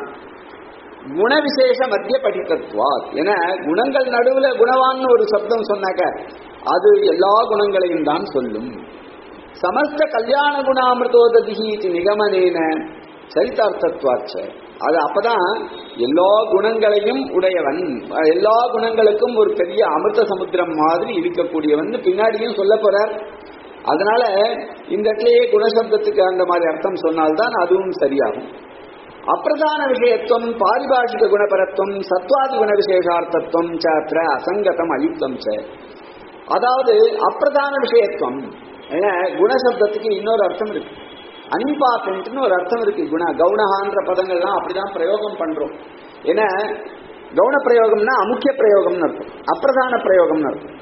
குணவிசேஷ மத்திய படித்தத்வா என குணங்கள் நடுவுல குணவான் ஒரு சப்தம் சொன்னாக்க அது எல்லா குணங்களையும் தான் சொல்லும் சமஸ்த கல்யாண குணாமிருதோததிகி இது நிகமனேன சரிதார்த்தத்வாச்ச அது அப்பதான் எல்லா குணங்களையும் உடையவன் எல்லா குணங்களுக்கும் ஒரு பெரிய அமிர்த சமுத்திரம் மாதிரி இருக்கக்கூடியவன் பின்னாடியும் சொல்ல போறார் அதனால இந்த இடத்துலயே குணசப்தத்துக்கு அந்த மாதிரி அர்த்தம் சொன்னால்தான் அதுவும் சரியாகும் அப்பிரதான விஷயத்துவம் பாரிபாஷிக குணபரத்துவம் சத்வாதி குண விசேஷார்த்தத்துவம் சாத்திர அசங்கதம் அயுக்தம் ச அதாவது அப்பிரதான விஷயத்துவம் ஏன்னா குணசப்தத்துக்கு இன்னொரு அர்த்தம் இருக்கு அன்இம்பார்ட்டன்ட்னு ஒரு அர்த்தம் இருக்கு குண கவுனஹான்ற பதங்கள்லாம் அப்படிதான் பிரயோகம் பண்றோம் ஏன்னா கவுன பிரயோகம்னா அமுக்கிய பிரயோகம்னு அர்த்தம் அப்பிரதான பிரயோகம்னு அர்த்தம்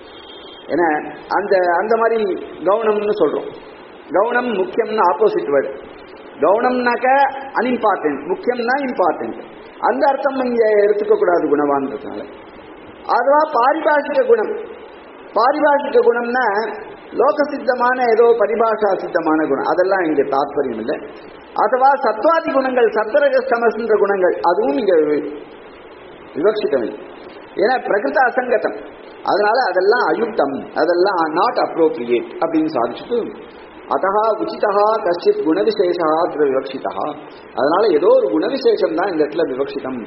ஏன்னா அந்த அந்த மாதிரி கவுனம்னு சொல்றோம் கவுனம் முக்கியம்னு ஆப்போசிட் வேர்டு கவுனம்னாக்க அன்இம்பார்ட்டன்ட் முக்கியம்னா இம்பார்ட்டன்ட் அந்த அர்த்தம் இங்க எடுத்துக்க கூடாது குணவான்றதுனால அதுவா பாரிபாஷிக குணம் பாரிபாஷிக குணம்னா லோக சித்தமான ஏதோ பரிபாஷா சித்தமான குணம் அதெல்லாம் இங்க தாத்பரியம் இல்லை அதுவா சத்வாதி குணங்கள் சத்வரக சமஸ்ன்ற குணங்கள் அதுவும் இங்க விவக்ஷிதம் இல்லை ஏன்னா பிரகிருத அசங்கதம் அதனால அதெல்லாம் அயுக்தம் அதெல்லாம் நாட் அப்ரோப்ரியேட் அப்படின்னு சாதிச்சுட்டு அத்தகா உச்சிதா கஷ்டித் குணவிசேஷா விவக்ஷிதா அதனால ஏதோ ஒரு குணவிசேஷம் தான் இந்த இடத்துல விவக்ஷிதம்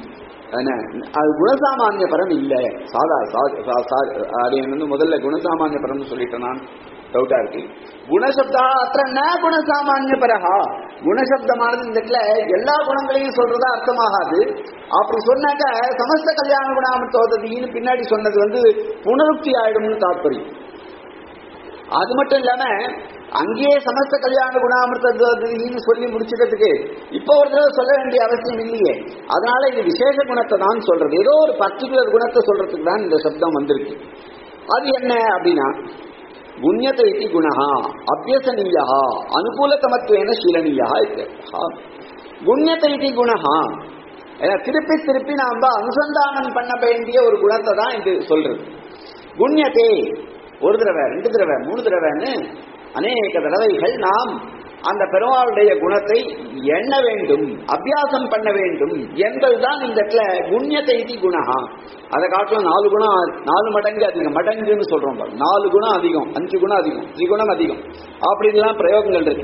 அது குணசாமானிய பரம் இல்லை சாதா அது வந்து முதல்ல குணசாமானிய பரம்னு சொல்லிட்டேன் நான் டவுட்டா இருக்கு குணசப்தா அத்த ந குணசாமானிய பரஹா குணசப்தமானது இந்த இடத்துல எல்லா குணங்களையும் சொல்றதா அர்த்தமாகாது அப்படி சொன்னாக்க சமஸ்த கல்யாண குணாமத்தோததின்னு பின்னாடி சொன்னது வந்து புனருக்தி ஆயிடும்னு தாற்பயம் அது மட்டும் இல்லாம அங்கேயே சமஸ்த கல்யாண குணாமிருத்தன்னு சொல்லி முடிச்சுக்கிறதுக்கு இப்போ ஒரு தடவை சொல்ல வேண்டிய அவசியம் இல்லையே அதனால இது விசேஷ குணத்தை தான் சொல்றது ஏதோ ஒரு பர்டிகுலர் குணத்தை சொல்றதுக்கு தான் இந்த சப்தம் வந்திருக்கு அது என்ன அப்படின்னா குண்யத்தை இத்தி குணா அபியசனீயா அனுகூலதமத்துவேன சீலனீயா குண்யத்தை இத்தி குணா திருப்பி திருப்பி நாம அனுசந்தானம் பண்ண வேண்டிய ஒரு குணத்தை தான் இது சொல்றது குண்யத்தை ஒரு தடவை ரெண்டு தடவை மூணு தடவைன்னு அநேக தடவைகள் நாம் அந்த பெருமாளுடைய குணத்தை எண்ண வேண்டும் அபியாசம் பண்ண வேண்டும் என்பதுதான் இந்த இடத்துல குண்யத்தை இதி குணா அதை காட்டிலும் நாலு குணம் நாலு மடங்கு அதிகம் மடங்குன்னு சொல்றோம் பாரு. நாலு குணம் அதிகம் அஞ்சு குணம் அதிகம் திரிகுணம் அதிகம் அப்படின்லாம் பிரயோகங்கள் இருக்கு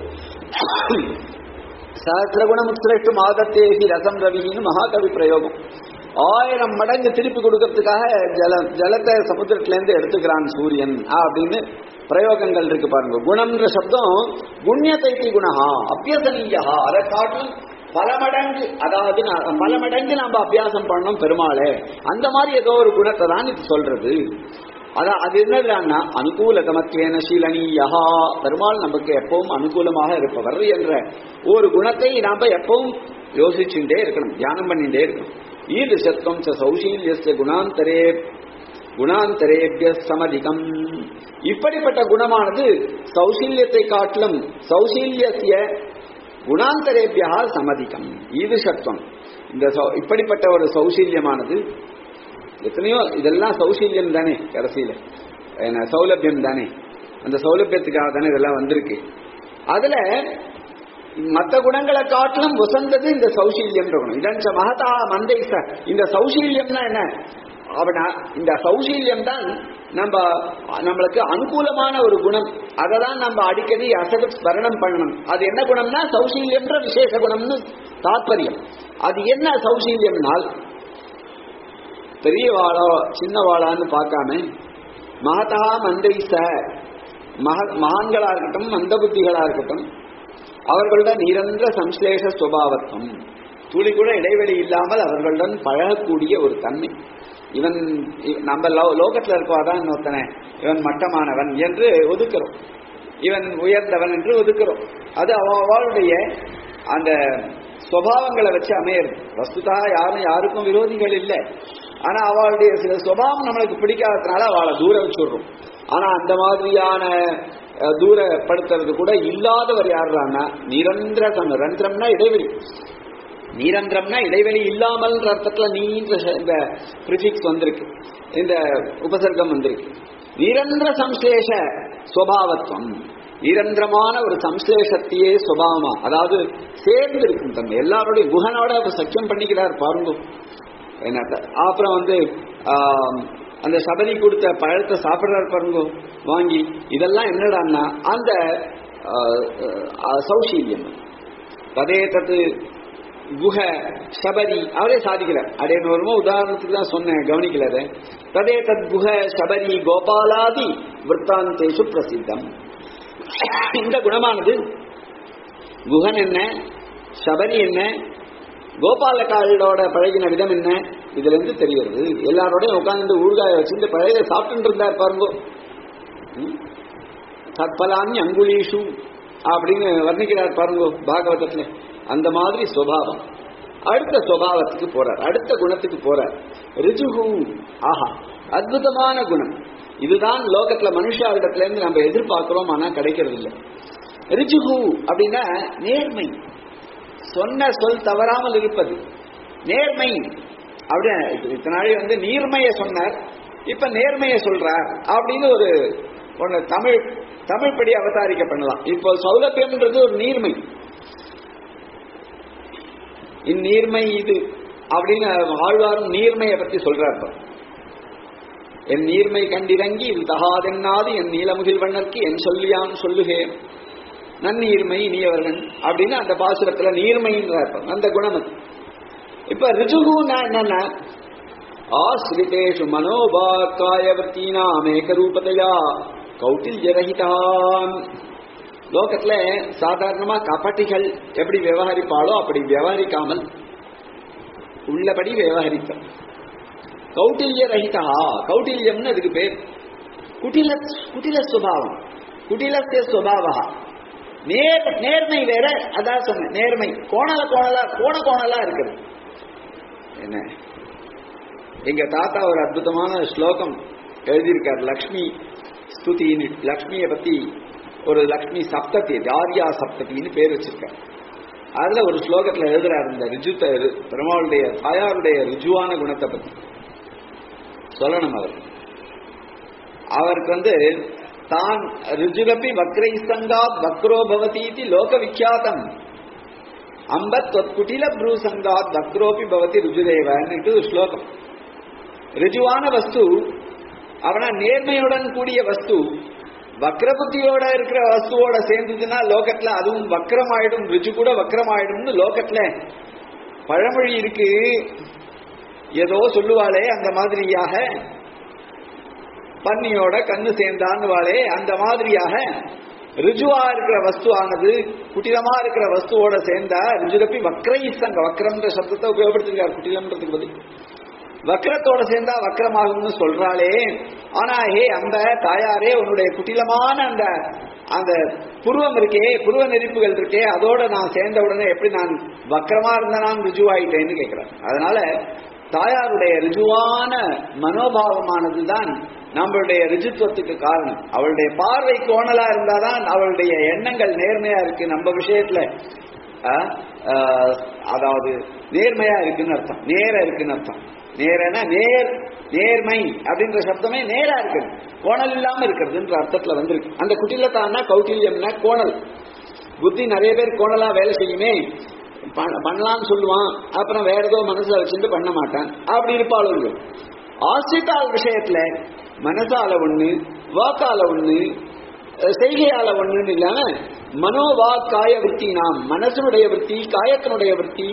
சஹசிரகுணம் சிரஷ்டு மாதத்தேகி ரசம் ரவின்னு மகாகவி பிரயோகம் ஆயிரம் மடங்கு திருப்பி கொடுக்கறதுக்காக ஜல ஜலத்தை சமுத்திரத்துல இருந்து எடுத்துக்கிறான் சூரியன் அப்படின்னு பிரயோகங்கள் இருக்கு பாருங்க குணம்ன்ற சப்தம் குண்யத்தைத்தி குணஹா அபியசனீயா அதை காட்டிலும் பல மடங்கு அதாவது நான் பல மடங்கு நாம அபியாசம் பண்ணோம் பெருமாளே அந்த மாதிரி ஏதோ ஒரு குணத்தை தான் இது சொல்றது அதான் அது என்னதுன்னா அனுகூல தமக்கேன சீலனீயா பெருமாள் நமக்கு எப்பவும் அனுகூலமாக இருப்பவர் என்ற ஒரு குணத்தை நாம எப்பவும் யோசிச்சுட்டே இருக்கணும் தியானம் பண்ணிட்டே இருக்கணும் ஈடுசத்வம் ச சௌசீல்யஸ்ய குணாந்தரே குணாந்தரேபிய சமதிகம் இப்படிப்பட்ட குணமானது சௌசீல்யத்தை காட்டிலும் சௌசீல்யசிய குணாந்தரேபியா சமதிகம் ஈது சத்வம் இந்த சௌ- இப்படிப்பட்ட ஒரு சௌசீல்யமானது எத்தனையோ இதெல்லாம் சௌசீல்யம் தானே கடைசியில என்ன சௌலபியம் தானே அந்த சௌலபியத்துக்காக தானே இதெல்லாம் வந்திருக்கு அதுல மற்ற குணங்களை காட்டிலும் உசந்தது இந்த சௌசீல்யம் குணம் இதன் ச மகதா மந்தை ச இந்த சௌசீல்யம்னா என்ன அவனா இந்த சௌசீல்யம் தான் நம்ம நம்மளுக்கு அனுகூலமான ஒரு குணம் அதை தான் நம்ம அடிக்கடி அசடு ஸ்மரணம் பண்ணணும் அது என்ன குணம்னா சௌசீல்யம்ன்ற விசேஷ குணம்னு தாத்பரியம் அது என்ன சௌசீல்யம்னால் பெரிய வாழா சின்ன வாழான்னு பார்க்காம மகதா மந்தை ச மக மகான்களா இருக்கட்டும் மந்த புத்திகளா இருக்கட்டும் அவர்களுடன் நிரந்தர சம்ஸ்லேஷ சுபாவத்துவம் துளி கூட இடைவெளி இல்லாமல் அவர்களுடன் பழகக்கூடிய ஒரு தன்மை இவன் இவ- நம்ம லோ- லோகத்துல இருக்கவாதான் இன்னொருத்தனை இவன் மட்டமானவன் என்று ஒதுக்குறோம் இவன் உயர்ந்தவன் என்று ஒதுக்குறோம் அது அவ- அவளுடைய அந்த சுபாவங்களை வச்சு அமையிறது வஸ்துதா யாரும் யாருக்கும் விரோதிகள் இல்லை ஆனா அவளுடைய சில சுபாவம் நம்மளுக்கு பிடிக்காததுனால அவளை தூர வச்சுடுறோம் ஆனா அந்த மாதிரியான அஹ், தூரப்படுத்துறது கூட இல்லாதவர் யாருன்னா நிரந்தர சம- ரந்திரம்னா இடைவெளி நிரந்தரம்னா இடைவெளி இல்லாமல்ன்ற அர்த்தத்துல நீன்ற ச- இந்த ப்ரிஃபிக்ஸ் வந்திருக்கு இந்த உபசர்க்கம் வந்திருக்கு நிரந்தர சம்சேஷ சுவாவத்துவம் நிரந்தரமான ஒரு சம்சேஷத்தையே சுபாவமா அதாவது சேர்ந்து இருக்கும் தன்மை எல்லாருடைய குகனோட அவர் சக்கியம் பண்ணிக்கிறார் பாருங்க என்ன அப்புறம் வந்து ஆம், அந்த சபரி கொடுத்த பழத்தை சாப்பிடுறாரு பாருங்க வாங்கி இதெல்லாம் என்னடான்னா அந்த ஆ, ஆ, சௌசீல்யம் ததே தத்து குஹ சபரி அவரே சாதிக்கிறார் அடையன் வருமோ உதாரணத்துக்கு தான் சொன்னேன் கவனிக்கல அதை. ததே தத் குஹ சபரி கோபாலாதி விற்த்தாந்தேஷு பிரசித்தம் இந்த குணமானது குஹன் என்ன சபரி என்ன கோபாலகாரோட பழகின விதம் என்ன இதுல இருந்து தெரிகிறது எல்லாரோடையும் உட்கார்ந்து ஊறுகாய வச்சு இந்த பழைய சாப்பிட்டு இருந்தார் பாருங்க ம்? தற்பலான்னு அங்குலீஷு அப்படின்னு வர்ணிக்கிறார் பாருங்க பாகவதத்துல அந்த மாதிரி சுவாவம் அடுத்த சுவாவத்துக்கு போறார் அடுத்த குணத்துக்கு போறார் ரிஜுகு ஆஹா அற்புதமான குணம் இதுதான் லோகத்துல மனுஷாவிடத்துல இருந்து நம்ம எதிர்பார்க்கிறோம் ஆனா கிடைக்கிறது இல்லை ரிஜுகு அப்படின்னா நேர்மை சொன்ன சொல் தவறாமல் இருப்பது நேர்மை அப்படின்னு இப்ப இத்தனை நாளை வந்து நீர்மையை சொன்னார் இப்ப நேர்மையை சொல்றார் அப்படின்னு ஒரு ஒண்ணு தமிழ் தமிழ் படி அவதாரிக்க பண்ணலாம் இப்போ சௌலபியம்ன்றது ஒரு நீர்மை இந்நீர்மை இது அப்படின்னு ஆழ்வாரும் நீர்மையை பத்தி சொல்றார் இப்ப. என் நீர்மை கண்டிறங்கி இது தகாதென்னாது என் நீலமுகில் வண்ணர்க்கு என் சொல்லியான் சொல்லுகேன் நன்னீர்மை இனியவர்கள் அப்படின்னு அந்த பாசுரத்துல நீர்மைன்றார் இப்ப. அந்த குணம் அது இப்ப ரிஜுகுன்னா என்னன்னா ஆசிரிதேஷு மனோபாக்காயவர்த்தீனாம் ஏகரூபதையா கௌட்டில்யரகிதான் லோகத்துல சாதாரணமா கபட்டிகள் எப்படி விவகரிப்பாளோ அப்படி விவகரிக்காமல் உள்ளபடி விவகரிப்பார் கௌட்டில்ய ரஹிதா கௌட்டில்யம்னு அதுக்கு பேர் குட்டில குட்டில சுபாவம் குட்டிலத்திய சுபாவா நேர் நேர்மை வேற அதான் சொன்னேன் நேர்மை கோணல கோணலா கோண கோணலா இருக்குது என்ன எங்க தாத்தா ஒரு அற்புதமான ஸ்லோகம் எழுதியிருக்கார் லக்ஷ்மி ஸ்துதின்னு லக்ஷ்மியை பத்தி ஒரு லக்ஷ்மி சப்ததி ஆர்யா சப்ததின்னு பேர் வச்சிருக்கார் அதுல ஒரு ஸ்லோகத்துல எழுதுறாரு இந்த ரிஜுத்த பெருமாளுடைய தாயாருடைய ரிஜுவான குணத்தை பத்தி சொல்லணும் அவர் அவருக்கு வந்து தான் ரிஜுரப்பி வக்ரை சங்காத் வக்ரோ பவதி லோக விக்யாதம் அம்பத் தொத்குட்டில ப்ரூ சங்காத் வக்ரோபி பவதி ருஜுதேவன்னுட்டு ஒரு ஸ்லோகம் ரிஜுவான வஸ்து அவனா நேர்மையுடன் கூடிய வஸ்து வக்ரபுத்தியோட இருக்கிற வஸ்துவோட சேர்ந்ததுன்னா லோகத்துல அதுவும் வக்ரமாயிடும் ரிஜு கூட வக்ரமாயிடும்னு லோகத்துல பழமொழி இருக்கு ஏதோ சொல்லுவாளே அந்த மாதிரியாக பன்னியோட கண்ணு சேர்ந்தான்னுவாளே அந்த மாதிரியாக ரிஜுவா இருக்கிற வஸ்துவானது குட்டிலமா இருக்கிற வஸ்துவோட சேர்ந்தா ரிஜுரப்பி வக்ரை சங்க வக்ரம்ன்ற சப்தத்தை உபயோகப்படுத்திருக்காரு குட்டிலம்ன்றதுக்கு பதில் வக்ரத்தோட சேர்ந்தா வக்ரமாகும்னு சொல்றாளே ஆனா ஹே அந்த தாயாரே உன்னுடைய குட்டிலமான அந்த அந்த புருவம் இருக்கே புருவ நெருப்புகள் இருக்கே அதோட நான் சேர்ந்த உடனே எப்படி நான் வக்ரமா இருந்த நான் ருஜுவாயிட்டேன்னு கேட்கிறேன் அதனால தாயாருடைய ரிஜுவான மனோபாவமானதுதான் நம்மளுடைய ரிஜுத்துவத்துக்கு காரணம் அவளுடைய பார்வை கோணலா இருந்தாதான் அவளுடைய எண்ணங்கள் நேர்மையா இருக்கு நம்ம விஷயத்துல அஹ், அஹ், அதாவது நேர்மையா இருக்குன்னு அர்த்தம் நேர இருக்குன்னு அர்த்தம் நேரனா நேர் நேர்மை அப்படின்ற சப்தமே நேரா இருக்குது கோணல் இல்லாம இருக்கிறதுன்ற அர்த்தத்துல வந்திருக்கு அந்த குட்டிலத்தான்னா கௌட்டில்யம்னா கோணல் புத்தி நிறைய பேர் கோணலா வேலை செய்யுமே பண்- பண்ணலாம்னு சொல்லுவான் அப்புறம் வேற ஏதோ மனசுல வச்சுட்டு பண்ண மாட்டான் அப்படி இருப்பாளுங்க ஆசிரித்தாள் விஷயத்துல மனசால ஒண்ணு வாக்கால ஒண்ணு அஹ், செய்கையால ஒண்ணுன்னு இல்லாம மனோவா காய விற்பி நாம் மனசனுடைய விற்பி காயத்தினுடைய விற்பி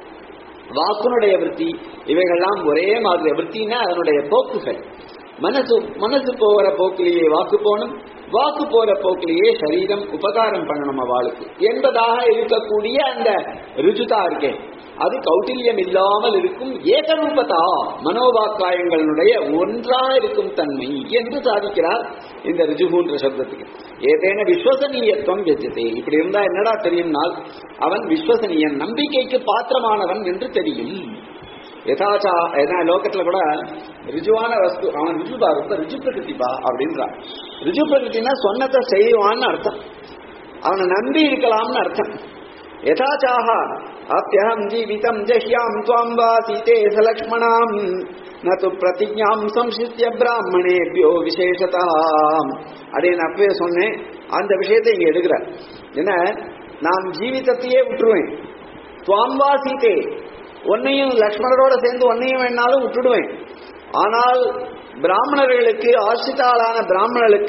வாக்குனுடைய விற்பி இவைகள்லாம் ஒரே மாதிரி விற்பின்னா அதனுடைய போக்குகள் மனசு மனசு போகிற போக்கிலேயே வாக்கு போகணும் வாக்கு போற போக்கிலேயே சரீரம் உபகாரம் பண்ணணும் அவளுக்கு என்பதாக இருக்கக்கூடிய அந்த ருஜுதா இருக்கே அது கௌட்டில்யம் இல்லாமல் இருக்கும் ஏகரூபதா மனோவாக்காயங்களுடைய ஒன்றாக இருக்கும் தன்மை என்று சாதிக்கிறார் இந்த ரிஜுகுன்ற சப்தத்துக்கு ஏதேன விஸ்வசனீயத்துவம் வெச்சதே இப்படி இருந்தா என்னடா தெரியும்னால் அவன் விஸ்வசனீயன் நம்பிக்கைக்கு பாத்திரமானவன் என்று தெரியும் யதாச்சா ஏன்னா லோகத்துல கூட ரிஜுவான வஸ்து அவன் ரிஜுபா ரொம்ப ரிஜு பிரகிருதிப்பா அப்படின்றான் ரிஜு பிரகிருத்தினா சொன்னதை செய்வான்னு அர்த்தம் அவனை நம்பி இருக்கலாம்னு அர்த்தம் யதாச்சாக அப்பியகம் ஜீவிதம் ஜஹ்யாம் துவாம் வா சீதே சலக்ஷ்மணாம் நது பிரதிஜாம் சம்சித்திய பிராமணேபியோ விசேஷதா அப்படின்னு அப்பவே சொன்னேன் அந்த விஷயத்தை இங்க எடுக்கிறார் என்ன நான் ஜீவிதத்தையே விட்டுருவேன் துவாம் வா சீதே உன்னையும் லக்ஷ்மணரோட சேர்ந்து உன்னையும் வேணாலும் விட்டுடுவேன் ஆனால் பிராமணர்களுக்கு ஆசிரிதாளான பிராமணர்களுக்கு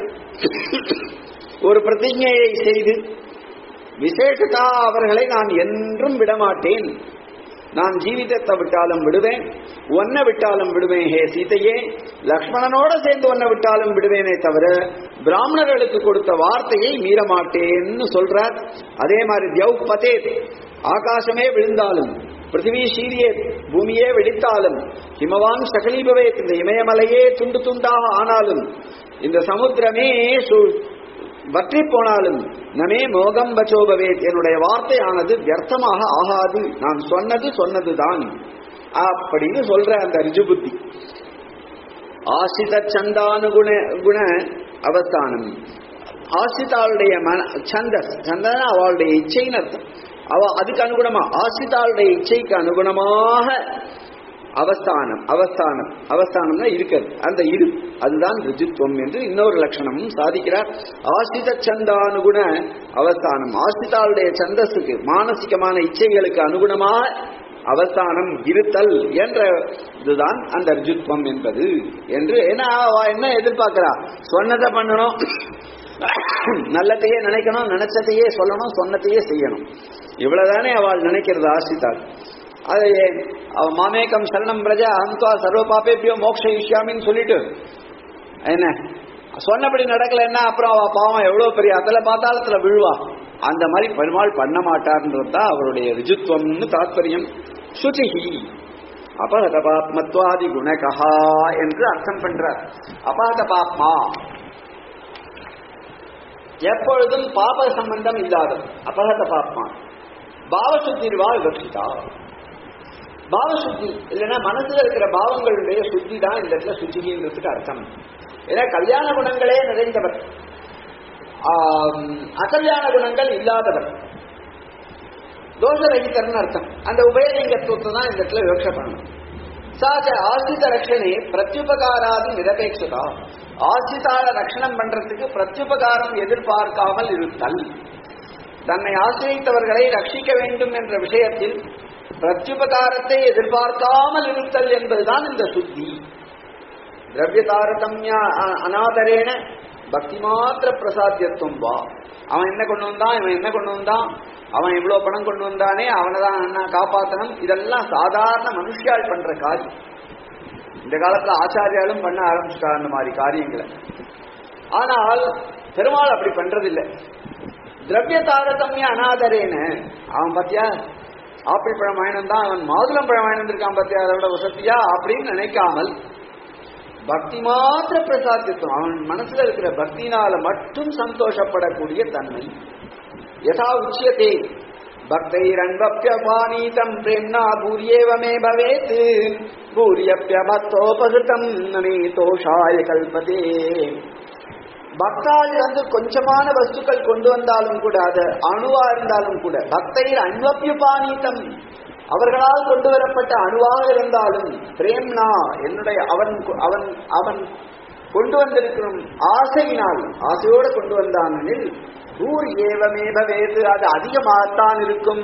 ஒரு பிரதிஜையை செய்து விசேஷதா அவர்களை நான் என்றும் விடமாட்டேன் நான் ஜீவிதத்தை விட்டாலும் விடுவேன் ஒன்ன விட்டாலும் விடுவேன் ஹே சீதையே லக்ஷ்மணனோட சேர்ந்து ஒன்ன விட்டாலும் விடுவேனே தவிர பிராமணர்களுக்கு கொடுத்த வார்த்தையை மீற மாட்டேன்னு சொல்றார் அதே மாதிரி தியவ் பதே ஆகாசமே விழுந்தாலும் பிருத்திவி சீரியே பூமியே வெடித்தாலும் ஹிமவான் சகலீபவே இந்த இமயமலையே துண்டு துண்டாக ஆனாலும் இந்த சமுத்திரமே சு- வற்றி போனாலும் நமே மோகம் பச்சோபவே என்னுடைய வார்த்தையானது வியர்த்தமாக ஆகாது நான் சொன்னது சொன்னதுதான் அப்படின்னு சொல்ற அந்த ரிஜுபுத்தி ஆசித சந்தானுகுண குண அவஸ்தானம் ஆசிதாளுடைய மன சந்தஸ் சந்தன அவளுடைய இச்சைன்னு அர்த்தம் அவ அதுக்கு அனுகுணமா ஆசிதாளுடைய இச்சைக்கு அனுகுணமாக அவஸ்தானம் அவஸ்தானம் அவஸ்தானம்னா இருக்கிறது அந்த இரு அதுதான் ரிஜித்துவம் என்று இன்னொரு லட்சணமும் சாதிக்கிறார் ஆசித சந்தானுகுண அவஸ்தானம் ஆசிதாளுடைய சந்தஸுக்கு மானசிகமான இச்சைகளுக்கு அனுகுணமாக அவஸ்தானம் இருத்தல் என்ற இதுதான் அந்த ரிஜுத்வம் என்பது என்று ஏன்னா அவ என்ன எதிர்பார்க்கிறா சொன்னதை பண்ணணும் நல்லதையே நினைக்கணும் நினைச்சதையே சொல்லணும் சொன்னதையே செய்யணும் இவ்வளவுதானே அவள் நினைக்கிறது ஆசித்தாள் அது அவ மாமேகம் சரணம் பிரஜா அந்தா சர்வ பாப்பேபியோ மோக்ஷ இஷ்யாமின்னு சொல்லிட்டு என்ன சொன்னபடி நடக்கலைன்னா அப்புறம் அவ பாவம் எவ்வளவு பெரிய அத்தல பாத்தாளத்துல விழுவா அந்த மாதிரி பெருமாள் பண்ண மாட்டார்ன்றது தான் அவருடைய ரிஜுத்துவம்னு தாத்பரியம் சுச்சிஹி அபகத பாப்மத்வாதி குணகா என்று அர்த்தம் பண்றார் அபகத பாப்மா எப்பொழுதும் பாப சம்பந்தம் இல்லாதது அபகத பாப்மா பாவசுத்திர்வா விவக்ஷிதா பாவசுத்தி இல்லைன்னா மனசுல இருக்கிற பாவங்களுடைய சுத்தி தான் இந்த இடத்துல சுச்சிகின்றதுக்கு அர்த்தம் ஏன்னா கல்யாண குணங்களே நிறைந்தவர் ஆம், அகல்யாண குணங்கள் இல்லாதவர் தோஷரகிதர்னு அர்த்தம் அந்த உபயலிங்கத்துவத்தை தான் இந்த இடத்துல விவக்ஷ பண்ணணும் சாச்ச ஆசிரித ரட்சணே பிரத்யுபகாராதி நிரபேட்சதா ஆசிரிதால ரட்சணம் பண்றதுக்கு பிரத்யுபகாரம் எதிர்பார்க்காமல் இருத்தல் தன்னை ஆசிரியத்தவர்களை ரட்சிக்க வேண்டும் என்ற விஷயத்தில் பிரத்யுபகாரத்தை எதிர்பார்க்காமல் இருத்தல் என்பதுதான் இந்த சுத்தி திரவிய தாரதமிய அ- அநாதரேன பக்தி மாத்திர பிரசாத்தியத்துவம் வா அவன் என்ன கொண்டு வந்தான் இவன் என்ன கொண்டு வந்தான் அவன் இவ்வளவு பணம் கொண்டு வந்தானே அவனை தான் நான் காப்பாத்தணும் இதெல்லாம் சாதாரண மனுஷியால் பண்ற காரியம் இந்த காலத்துல ஆச்சாரியாலும் பண்ண ஆரம்பிச்சுட்டா அந்த மாதிரி காரியங்களை ஆனால் பெருமாள் அப்படி பண்றதில்லை திரவிய தாரதமிய அநாதரேன அவன் பாத்தியா ஆப்பிள் பழம் வாங்கிட்டு தான் அவன் மாதுளம் பழம் வாங்கிட்டு வந்திருக்கான் பாத்தியா அதோட வசதியா அப்படின்னு நினைக்காமல் பக்தி மாத்திர பிரசாத்தித்துவம் அவன் மனசுல இருக்கிற பக்தினால மட்டும் சந்தோஷப்படக்கூடிய தன்மை யதா உச்சியதே பக்தைரன்வப்பியபானீதம் பிரேம்னா பூரியேவமே பவேத் பூரியப்பியபத்தோபகிருதம் நமே தோஷாய கல்பதே பக்தால் வந்து கொஞ்சமான வஸ்துக்கள் கொண்டு வந்தாலும் கூட அது அணுவா இருந்தாலும் கூட பக்தையில் அன்வப்பியுபானீதம் அவர்களால் கொண்டு வரப்பட்ட அணுவாக இருந்தாலும் பிரேம்னா என்னுடைய அவன் அவன் அவன் கொண்டு வந்திருக்கும் ஆசையினால் ஆசையோடு கொண்டு வந்தானெனில் பூர் ஏவமேவ வேது அது அதிகமாகத்தான் இருக்கும்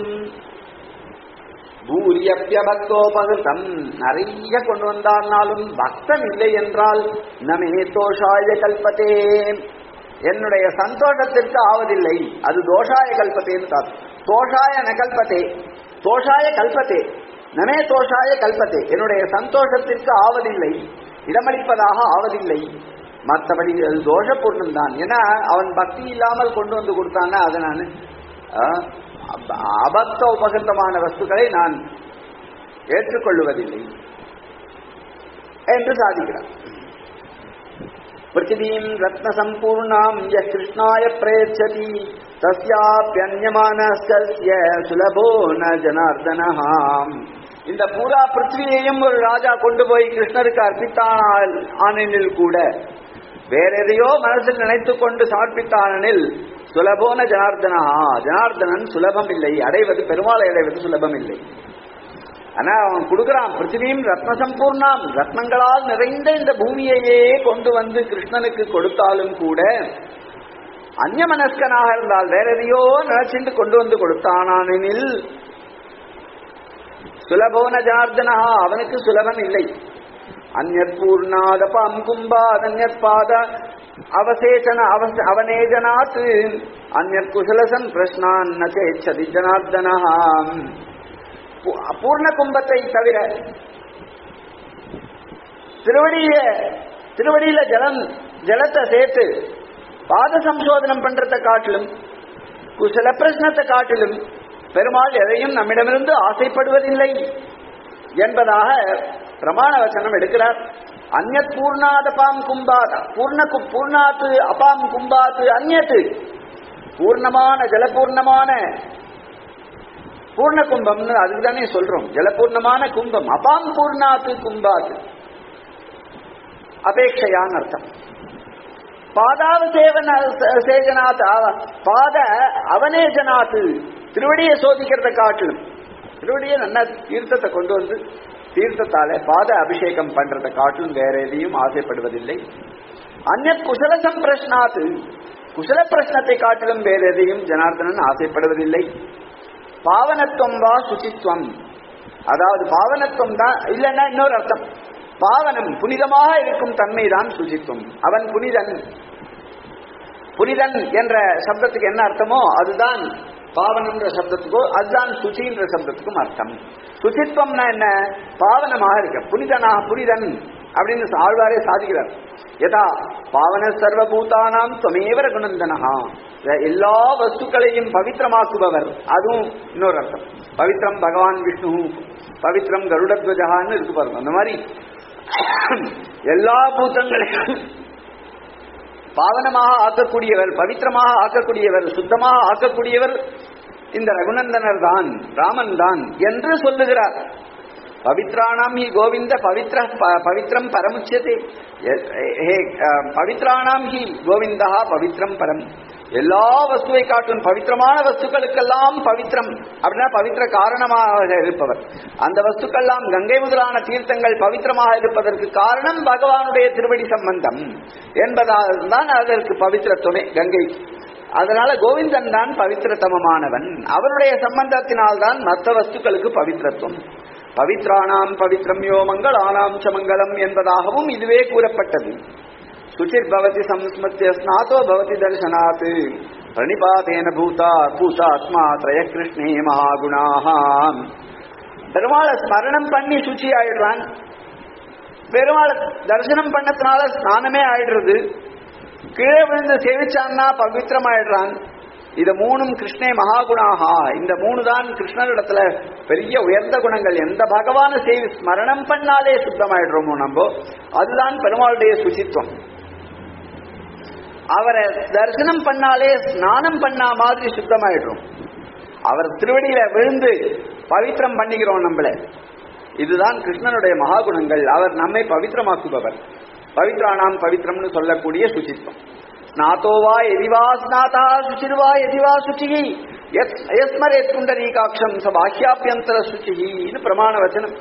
பூரியப்பியபக்தோபகிருதம் நிறைய கொண்டு வந்தார்னாலும் பக்தன் இல்லை என்றால் நமே தோஷாய கல்பத்தே என்னுடைய சந்தோஷத்திற்கு ஆவதில்லை அது தோஷாய கல்பத்தேன்னு தான் தோஷாய நகல்பத்தே தோஷாய கல்பத்தே நமே தோஷாய கல்பத்தே என்னுடைய சந்தோஷத்திற்கு ஆவதில்லை இடமளிப்பதாக ஆவதில்லை மற்றபடி அது தோஷப்பூர்ணம் தான் ஏன்னா அவன் பக்தி இல்லாமல் கொண்டு வந்து கொடுத்தான்னா அதை நான் அப- அபக்த உபகிருத்தமான வஸ்துக்களை நான் ஏற்றுக்கொள்ளுவதில்லை என்று சாதிக்கிறார் பிருத்திவீம் ரத்ன சம்பூர்ணாம் ய கிருஷ்ணாய பிரயச்சதி தஸ்யாப்பியன்யமானஸ்ய சுலபோ ந ஜனார்தனஹாம் இந்த பூரா பிருத்திவியையும் ஒரு ராஜா கொண்டு போய் கிருஷ்ணருக்கு அர்ப்பித்தானால் ஆனெனில் கூட வேற எதையோ மனசில் நினைத்துக் கொண்டு சமர்ப்பித்தானெனில் சுலபோன ஜனார்தனா ஜனார்தனன் சுலபம் இல்லை அடைவது பெருமாளை அடைவது சுலபம் இல்லை ஆனா அவன் கொடுக்கிறான் பிருத்திவியும் ரத்ன சம்பூர்ணாம் ரத்னங்களால் நிறைந்த இந்த பூமியையே கொண்டு வந்து கிருஷ்ணனுக்கு கொடுத்தாலும் கூட அந்நியமனஸ்கனாக இருந்தால் வேற எதையோ நினைச்சிட்டு கொண்டு வந்து கொடுத்தானானெனில் சுலபோன ஜனார்தனா அவனுக்கு சுலபம் இல்லை அந்நத் பூர்ணாதபாம் கும்பாத் அந்நத் பாத அவசேஷன அவச அவநேஜனாத் அந்நத் குசலசன் பிரஷ்னான் ந சேச்சதி ஜனார்தனஹாம் பூ- பூர்ண கும்பத்தை தவிர திருவடிய திருவடியில ஜலம் ஜலத்தை சேர்த்து பாத சம்சோதனம் பண்றதை காட்டிலும் குசல பிரശ്னத்தை காட்டிலும் பெருமாள் எதையும் நம்மிடமிருந்து ஆசைப்படுவதில்லை என்பதாக பிரமாண வச்சனம் எடுக்கிறார் அந்நத் பூர்ணாதபாம் கும்பாத் பூர்ண கு- பூர்ணாத்து அபாம் கும்பாத்து அந்நத்து பூர்ணமான ஜலபூர்ணமான பூர்ண கும்பம்னு அதுதானே சொல்றோம் ஜலபூர்ணமான கும்பம் அபாம் பூர்ணாத்து கும்பாத்து அபேட்சையான்னு அர்த்தம் பாதாவசேவன சேஜனாத் அவ- பாத அவனேஜனாத்து திருவடியை சோதிக்கிறத காட்டிலும் திருவடியை நல்ல தீர்த்தத்தை கொண்டு வந்து தீர்த்தத்தால பாத அபிஷேகம் பண்றதை காட்டிலும் வேற எதையும் ஆசைப்படுவதில்லை அந்நத் குசல சம்பிரஷ்னாத்து குசல பிரஷ்னத்தை காட்டிலும் வேற எதையும் ஜனார்தனன் ஆசைப்படுவதில்லை பாவனத்துவம் வா சுச்சித்வம் அதாவது பாவனத்துவம் தான் இல்லைன்னா இன்னொரு அர்த்தம் பாவனம் புனிதமாக இருக்கும் தன்மை தான் சுச்சித்வம் அவன் புனிதன் புனிதன் என்ற சப்தத்துக்கு என்ன அர்த்தமோ அதுதான் பாவனம்ன்ற சப்தத்துக்கோ அதுதான் சுச்சின்ற சப்தத்துக்கும் அர்த்தம் சுச்சித்வம்னா என்ன பாவனமாக இருக்க புனிதனாக புனிதன் அப்படின்னு ஆழ்வாரே சாதிக்கிறார் யதா பாவன சர்வபூதானாம் துவமேவ ரகுநந்தனஹா எல்லா வஸ்துக்களையும் பவித்திரமாக்குபவர் அதுவும் இன்னொரு அர்த்தம் பவித்ரம் பகவான் விஷ்ணு பவித்ரம் கருடத்வஜகான்னு இருக்கு பாருங்க அந்த மாதிரி எல்லா பூத்தங்களையும் பாவனமாக ஆக்கக்கூடியவர் பவித்திரமாக ஆக்கக்கூடியவர் சுத்தமாக ஆக்கக்கூடியவர் இந்த ரகுநந்தனர் தான் ராமன் தான் என்று சொல்லுகிறார் பவித்ராணாம் ஹி கோவிந்த பவித்ர ப- பவித்ரம் பரமுச்சியதே எ- ஹே அஹ், பவித்ராணாம் ஹி கோவிந்தா பவித்ரம் பரம் எல்லா வஸ்துவை காட்டும் பவித்திரமான வஸ்துக்களுக்கெல்லாம் பவித்ரம் அப்படின்னா பவித்திர காரணமாக இருப்பவர் அந்த வஸ்துக்கெல்லாம் கங்கை முதலான தீர்த்தங்கள் பவித்திரமாக இருப்பதற்கு காரணம் பகவானுடைய திருவடி சம்பந்தம் என்பதால் தான் அதற்கு பவித்திரத்துவமே கங்கை அதனால கோவிந்தன் தான் பவித்திரதமமானவன் அவருடைய சம்பந்தத்தினால் தான் மற்ற வஸ்துக்களுக்கு பவித்திரத்துவம் பவித்ராணாம் பவித்ரம் யோ மங்களானாம் ச மங்களம் என்பதாகவும் இதுவே கூறப்பட்டது சுச்சிர் பவதி சம்ஸ்மத்திய ஸ்நாதோ பவதி தர்சனாத் பிரணிபாதேன பூதா பூதாத்மா திரய கிருஷ்ணே மகாகுணாக பெருமாளை ஸ்மரணம் பண்ணி சுச்சி ஆயிடுறான் பெருமாளை தரிசனம் பண்ணதுனால ஸ்நானமே ஆயிடுறது கீழே விழுந்து சேவிச்சான்னா பவித்திரமாயிடுறான் இது மூணும் கிருஷ்ணே மகாகுணாகா இந்த மூணு தான் கிருஷ்ணரிடத்துல பெரிய உயர்ந்த குணங்கள் எந்த பகவான சேவி ஸ்மரணம் பண்ணாலே சுத்தமாயிடுறோமோ நம்ம அதுதான் பெருமாளுடைய சுசித்துவம் அவரை தரிசனம் பண்ணாலே ஸ்நானம் பண்ணா மாதிரி சுத்தமாயிடுறோம் அவர் திருவடியில விழுந்து பவித்திரம் பண்ணிக்கிறோம் நம்மள இதுதான் கிருஷ்ணனுடைய மகாகுணங்கள் அவர் நம்மை பவித்திரமாக்குபவர் பவித்ரானாம் பவித்ரம்னு சொல்லக்கூடிய சுச்சித்வம் ஸ்நாதோவா எதிவா ஸ்நாதா சுச்சிர்வா எதிவா சுச்சிகி எஸ்மரே புண்டரீகாட்சம் ச பாஹ்யாபியந்தர சுச்சிகின்னு பிரமாண வச்சனம்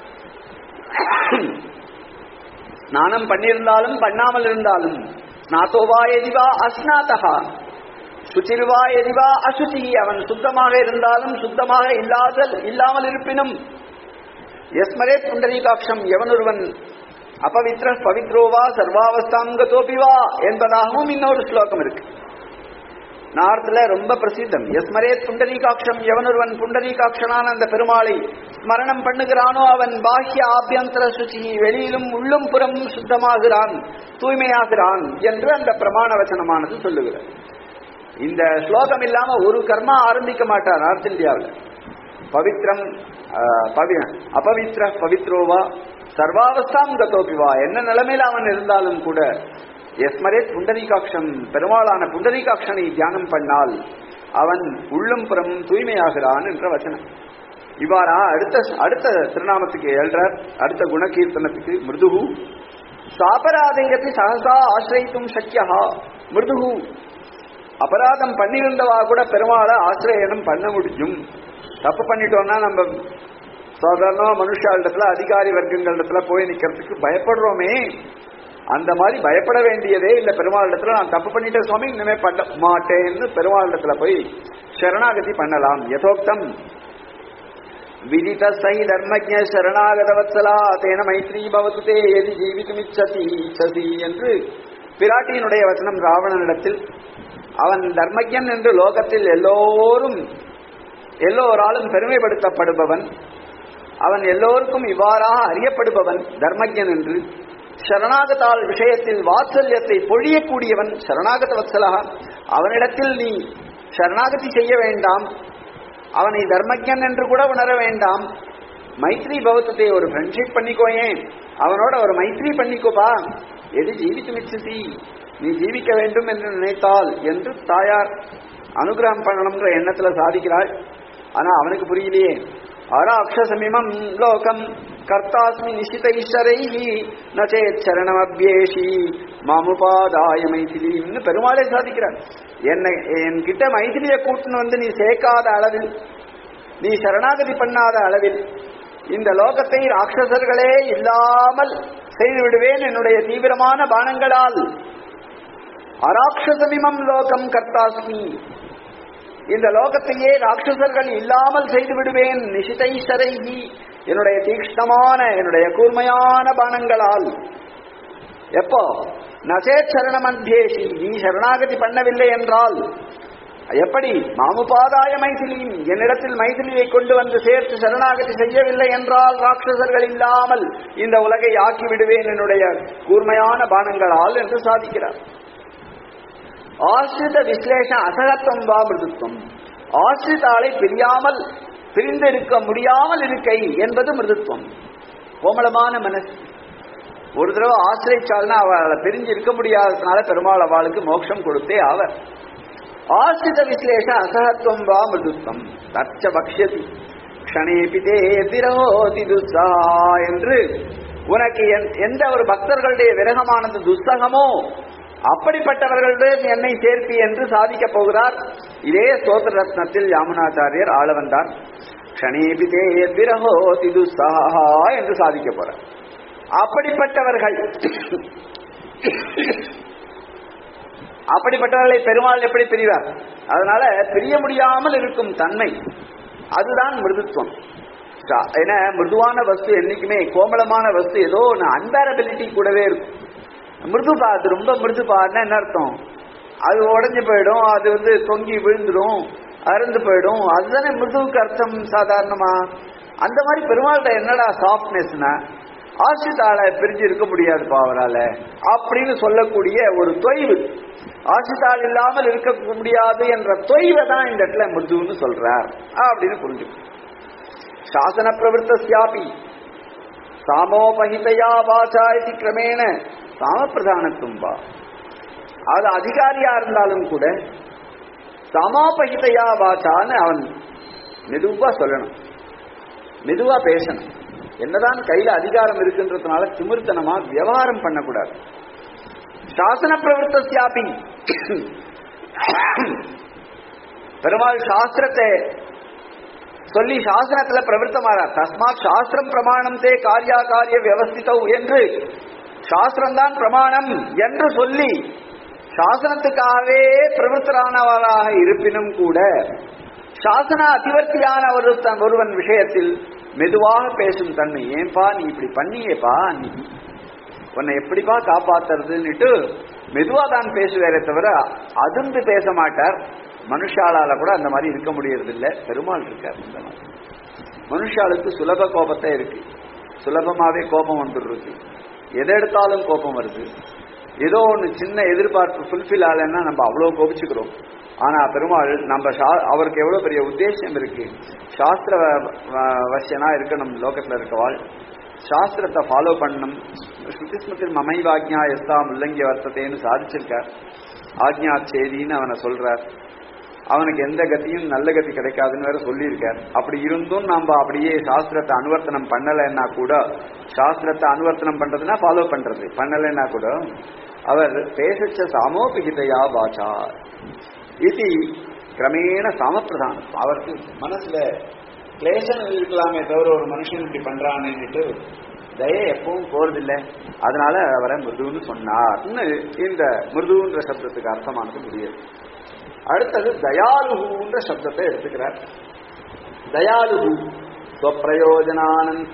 ஸ்நானம் பண்ணியிருந்தாலும் பண்ணாமல் இருந்தாலும் ஸ்நாதோவா எதிவா அஸ்நாதகா சுச்சிர்வா எதிவா அசுச்சி அவன் சுத்தமாக இருந்தாலும் சுத்தமாக இல்லாதல் இல்லாமல் இருப்பினும் எஸ்மரே புண்டரீகாட்சம் எவனொருவன் அபவித்ர பவித்ரோவா சர்வாவஸ்தாம் கதோபிவா என்பதாகவும் இன்னொரு ஸ்லோகம் இருக்கு நார்த்ல ரொம்ப பிரசித்தம் எஸ்மரேத் புண்டரீகாட்சம் எவனொருவன் புண்டரீகாட்சனான அந்த பெருமாளை ஸ்மரணம் பண்ணுகிறானோ அவன் பாஹ்ய ஆபியந்தர சுச்சி வெளியிலும் உள்ளும் புறமும் சுத்தமாகிறான் தூய்மையாகிறான் என்று அந்த பிரமாண வச்சனமானது சொல்லுகிறது இந்த ஸ்லோகம் இல்லாம ஒரு கர்மா ஆரம்பிக்க மாட்டார் நார்த் இந்தியாவில் பவித்ரம் ஆஹ், பவி- அபவித்ர பவித்ரோவா சர்வாவஸ்தாம் கதோபிவா என்ன நிலைமையில அவன் இருந்தாலும் கூட எஸ்மரே புண்டரீகாட்சம் பெருமாளான புண்டரீகாட்சனை தியானம் பண்ணால் அவன் உள்ளும் புறமும் தூய்மையாகிறான் என்ற வச்சனம் இவ்வாறா அடுத்த அடுத்த திருநாமத்துக்கு எழுறார் அடுத்த குணகீர்த்தனத்துக்கு மிருதுகு சாபராதையத்தை சகசா ஆசிரித்தும் சக்கியா மிருதுகு அபராதம் பண்ணியிருந்தவா கூட பெருமாளை ஆசிரியனம் பண்ண முடியும் தப்பு பண்ணிட்டோம்னா நம்ம சாதாரணமா மனுஷாளிடத்துல அதிகாரி வர்க்கங்களிடத்துல போய் நிக்கிறதுக்கு பயப்படுறோமே அந்த மாதிரி பயப்பட வேண்டியதே இல்ல பெருமாளிடத்துல நான் தப்பு பண்ணிட்டேன் சுவாமி இனிமே பண்ண மாட்டேன்னு பெருமாளிடத்துல போய் சரணாகதி பண்ணலாம் யதோக்தம் விதித சை தர்மஜ சரணாகத வத்சலா தேன மைத்ரி பவத்து தே எதி ஜீவித்துமிச்சதி இச்சதி என்று பிராட்டியினுடைய வசனம் ராவணனிடத்தில் அவன் தர்மஜன் என்று லோகத்தில் எல்லோரும் எல்லோராலும் பெருமைப்படுத்தப்படுபவன் அவன் எல்லோருக்கும் இவ்வாறாக அறியப்படுபவன் தர்மஜன் என்று சரணாகதால் விஷயத்தில் வாத்சல்யத்தை பொழியக்கூடியவன் சரணாகத வத்சலா அவனிடத்தில் நீ சரணாகதி செய்ய வேண்டாம் அவனை தர்மஜன் என்று கூட உணர வேண்டாம் மைத்ரி பௌத்தத்தை ஒரு ஃப்ரெண்ட்ஷிப் பண்ணிக்கோயேன் அவனோட ஒரு மைத்ரி பண்ணிக்கோப்பா எது ஜீவித்து மிச்சதி நீ ஜீவிக்க வேண்டும் என்று நினைத்தால் என்று தாயார் அனுகிரகம் பண்ணணும்ன்ற எண்ணத்துல சாதிக்கிறாள் ஆனா அவனுக்கு புரியலையே அராட்சசமிமம் லோகம் கர்த்தாஸ்மி நிஷிதைஷரைஹி நச்சேத் சரணமபியேஷி மாமுபாதாய மைதிலின்னு பெருமாளே சாதிக்கிறார் என்னை என்கிட்ட மைதிலியை கூட்டுன்னு வந்து நீ சேர்க்காத அளவில் நீ சரணாகதி பண்ணாத அளவில் இந்த லோகத்தை ராட்சசர்களே இல்லாமல் செய்து விடுவேன் என்னுடைய தீவிரமான பானங்களால் அராட்சசமிமம் லோகம் கர்த்தாஸ்மி இந்த லோகத்தையே ராட்சசர்கள் இல்லாமல் செய்து விடுவேன் நிஷிதை சரைகி என்னுடைய தீக்ஷ்ணமான என்னுடைய கூர்மையான பானங்களால் எப்போ நசே சரண மத்தியேஷி நீ சரணாகதி பண்ணவில்லை என்றால் எப்படி மாமுபாதாய மைதிலியும் என்னிடத்தில் மைதிலியை கொண்டு வந்து சேர்த்து சரணாகதி செய்யவில்லை என்றால் ராட்சசர்கள் இல்லாமல் இந்த உலகை ஆக்கி விடுவேன் என்னுடைய கூர்மையான பானங்களால் என்று சாதிக்கிறார் ஆசிரித விஸ்லேஷ அசகத்துவம் வா மிருதுத்துவம் ஆசிரிதாளை பிரியாமல் பிரிந்திருக்க முடியாமல் இருக்கை என்பது மிருதுத்துவம் கோமளமான மனசு ஒரு தடவை ஆசிரிச்சால்னா அவளை பிரிஞ்சு இருக்க முடியாததுனால பெருமாள் அவளுக்கு மோட்சம் கொடுத்தே அவர் ஆசிரித விஸ்லேஷ அசகத்துவம் வா மிருதுத்வம் தச்ச பக்ஷதி க்ஷணேபி தே விரோதி துஸ்ஸா என்று உனக்கு எந்த- எந்த ஒரு பக்தர்களுடைய விரகமானது துஸ்தகமோ அப்படிப்பட்டவர்களுடன் என்னை சேர்ப்பி என்று சாதிக்கப் போகிறார் இதே ஸ்தோத்திர ரத்னத்தில் யாமுனாச்சாரியர் ஆள வந்தார் க்ஷணேபி தே விரகோதி துஸ்ஸா என்று சாதிக்க போறார் அப்படிப்பட்டவர்கள் அப்படிப்பட்டவர்களை பெருமாள் எப்படி பிரிவார் அதனால பிரிய முடியாமல் இருக்கும் தன்மை அதுதான் மிருதுத்துவம் சா- ஏன்னா மிருதுவான வஸ்து என்னைக்குமே கோமளமான வஸ்து ஏதோ ஒன்று அன்பேரபிலிட்டி கூடவே இருக்கும் மிருதுபா அது ரொம்ப மிருதுபான்னா என்ன அர்த்தம் அது உடைஞ்சு போயிடும் அது வந்து தொங்கி விழுந்துடும் அறுந்து போயிடும் அதுதானே மிருதுவுக்கு அர்த்தம் சாதாரணமா அந்த மாதிரி பெருமாள்கிட்ட என்னடா சாஃப்ட்னஸ்னா ஆசிரிதாளை பிரிஞ்சு இருக்க முடியாதுப்பா அவரால அப்படின்னு சொல்லக்கூடிய ஒரு தொய்வு ஆசிரிதாள் இல்லாமல் இருக்க முடியாது என்ற தொய்வை தான் இந்த இடத்துல மிருதுன்னு சொல்றார் அப்படின்னு புரிஞ்சுக்கணும் சாசன பிரவருத்தியாபி சாமோபகிதையா வாச்சா இது கிரமேண சாமப்பிரதானத்துவம் வா அது அதிகாரியா இருந்தாலும் கூட சமாபகிதையா வாச்சான்னு அவன் மெதுவா சொல்லணும் மெதுவா பேசணும் என்னதான் கையில அதிகாரம் இருக்குன்றதுனால திமிர்த்தனமா விவகாரம் பண்ணக்கூடாது சாசன பிரவருத்தியாபி பெருமாள் சாஸ்திரத்தை சொல்லி சாஸ்திரத்துல பிரவருத்தமாறார் தஸ்மாத் சாஸ்திரம் பிரமாணம் தே காரியா காரிய வியவஸ்திதவ் என்று சாஸ்திரம்தான் பிரமாணம் என்று சொல்லி சாசனத்துக்காகவே பிரவருத்தரானவராக இருப்பினும் கூட சாசன அதிவர்த்தியான ஒருத்தன் ஒருவன் விஷயத்தில் மெதுவாக பேசும் தன்மை ஏன்பா நீ இப்படி பண்ணியேப்பா நீ உன்னை எப்படிப்பா காப்பாத்துறதுன்னுட்டு மெதுவா தான் பேசுவாரே தவிர அதிர்ந்து பேச மாட்டார் மனுஷாலால கூட அந்த மாதிரி இருக்க முடியறதில்ல பெருமாள் இருக்கார் இந்த மாதிரி மனுஷாளுக்கு சுலப கோபத்தை இருக்கு சுலபமாவே கோபம் வந்துடுறது எதை எடுத்தாலும் கோபம் வருது ஏதோ ஒன்று சின்ன எதிர்பார்ப்பு ஃபுல்ஃபில் ஆகலைன்னா நம்ம அவ்வளோ கோபிச்சுக்கிறோம் ஆனா பெருமாள் நம்ம சா- அவருக்கு எவ்வளவு பெரிய உத்தேசம் இருக்கு சாஸ்திர வ- வ- வசியனா இருக்கணும் லோகத்துல இருக்கவாள் சாஸ்திரத்தை ஃபாலோ பண்ணணும் ஸ்ருதிஸ்மத்தில் மமைவாக்ஞா எஸ்தா முல்லங்கிய வர்த்தத்தைன்னு சாதிச்சிருக்கார் ஆக்ஞா சேதின்னு அவனை சொல்றார் அவனுக்கு எந்த கதியும் நல்ல கதி கிடைக்காதுன்னு வேற சொல்லியிருக்கார் அப்படி இருந்தும் நாம அப்படியே சாஸ்திரத்தை அனுவர்த்தனம் பண்ணலைன்னா கூட சாஸ்திரத்தை அனுவர்த்தனம் பண்றதுன்னா ஃபாலோ பண்றது பண்ணலைன்னா கூட அவர் பேசச்ச சாமோபிகிதையா வாச்சா இது கிரமேண சாமப்பிரதானம் அவருக்கு மனசுல கிளேசம் இருக்கலாமே தவிர ஒரு மனுஷன் இப்படி பண்றான்னுட்டு தயை எப்பவும் போறதில்லை அதனால அவரை மிருதுன்னு சொன்னார்னு இந்த மிருதுன்ற சப்தத்துக்கு அர்த்தமானது முடியாது அடுத்தது தயாலுகுன்ற சப்தத்தை எடுத்துக்கிறார் தயாலுகு ஸ்வப்பிரயோஜனானந்த்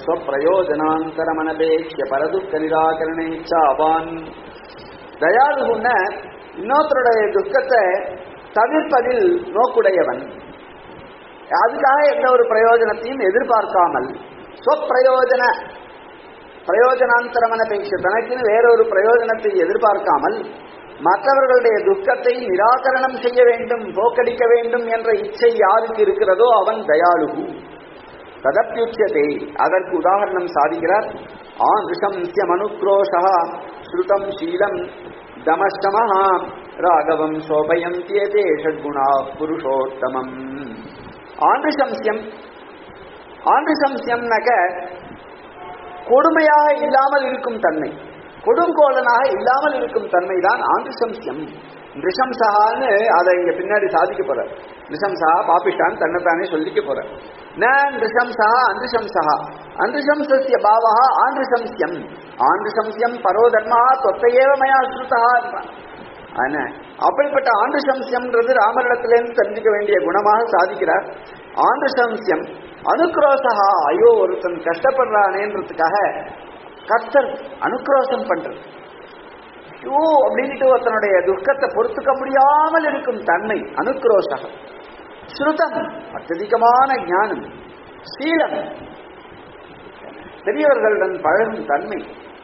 ஸ்வப்பிரயோஜனாந்தரமனபேட்சிய பரதுக்க நிராகரணே அவான் தயாலுகுன்ன இன்னொருத்தருடைய துக்கத்தை தவிர்ப்பதில் நோக்குடையவன் அதுக்காக எந்த ஒரு பிரயோஜனத்தையும் எதிர்பார்க்காமல் ஸ்வப்பிரயோஜன பிரயோஜனாந்தரமன பேச்சு தனக்குன்னு வேறொரு பிரயோஜனத்தை எதிர்பார்க்காமல் மற்றவர்களுடைய துக்கத்தை நிராகரணம் செய்ய வேண்டும் போக்கடிக்க வேண்டும் என்ற இச்சை யாருக்கு இருக்கிறதோ அவன் தயாளுகு ததப்பியுச்சதே அதற்கு உதாரணம் சாதிக்கிறார் ஆந்திருஷம்சியம் அனுக்ரோஷா ஸ்ருதம் சீலம் தமஸ்தமஹா ராகவம் சோபயம் தியதே ஷட்குணா புருஷோத்தமம் ஆந்திருஷம்சியம் ஆந்திருஷம்சியம்னாக்க கொடுமையாக இல்லாமல் இருக்கும் தன்மை கொடுங்கோலனாக இல்லாமல் இருக்கும் தன்மை தான் ஆந்திருஷம்சியம் நிருஷம்சகான்னு அதை இங்க பின்னாடி சாதிக்க போற நிருஷம்சகா பாபிஷ்டான் தன்னைத்தானே சொல்லிக்க போற ந நிருஷம்சகா அந்திருஷம்சகா அந்திருஷம்சஸ்ய பாவா ஆந்திருஷம்சியம் ஆந்திருஷம்சியம் பரோ தர்மா தொத்தையேவ மயா ஸ்ருதா ஆனா அப்படிப்பட்ட ஆந்திருஷம்சியம்ன்றது ராமரிடத்திலிருந்து தெரிஞ்சுக்க வேண்டிய குணமாக சாதிக்கிறார் ஆந்திருஷம்சியம் அனுக்ரோசகா ஐயோ ஒருத்தன் கஷ்டப்படுறானேன்றதுக்காக கர்த்தர் அனுக்ரோஷம் பண்றது ஐயோ அப்படின்ட்டு ஒருத்தனுடைய துக்கத்தை பொறுத்துக்க முடியாமல் இருக்கும் தன்மை அனுக்ரோஷகம் ஸ்ருதம் அत्यதிகமான ஞானம் சீலம் பெரியவர்களுடன் பழகும் தன்மை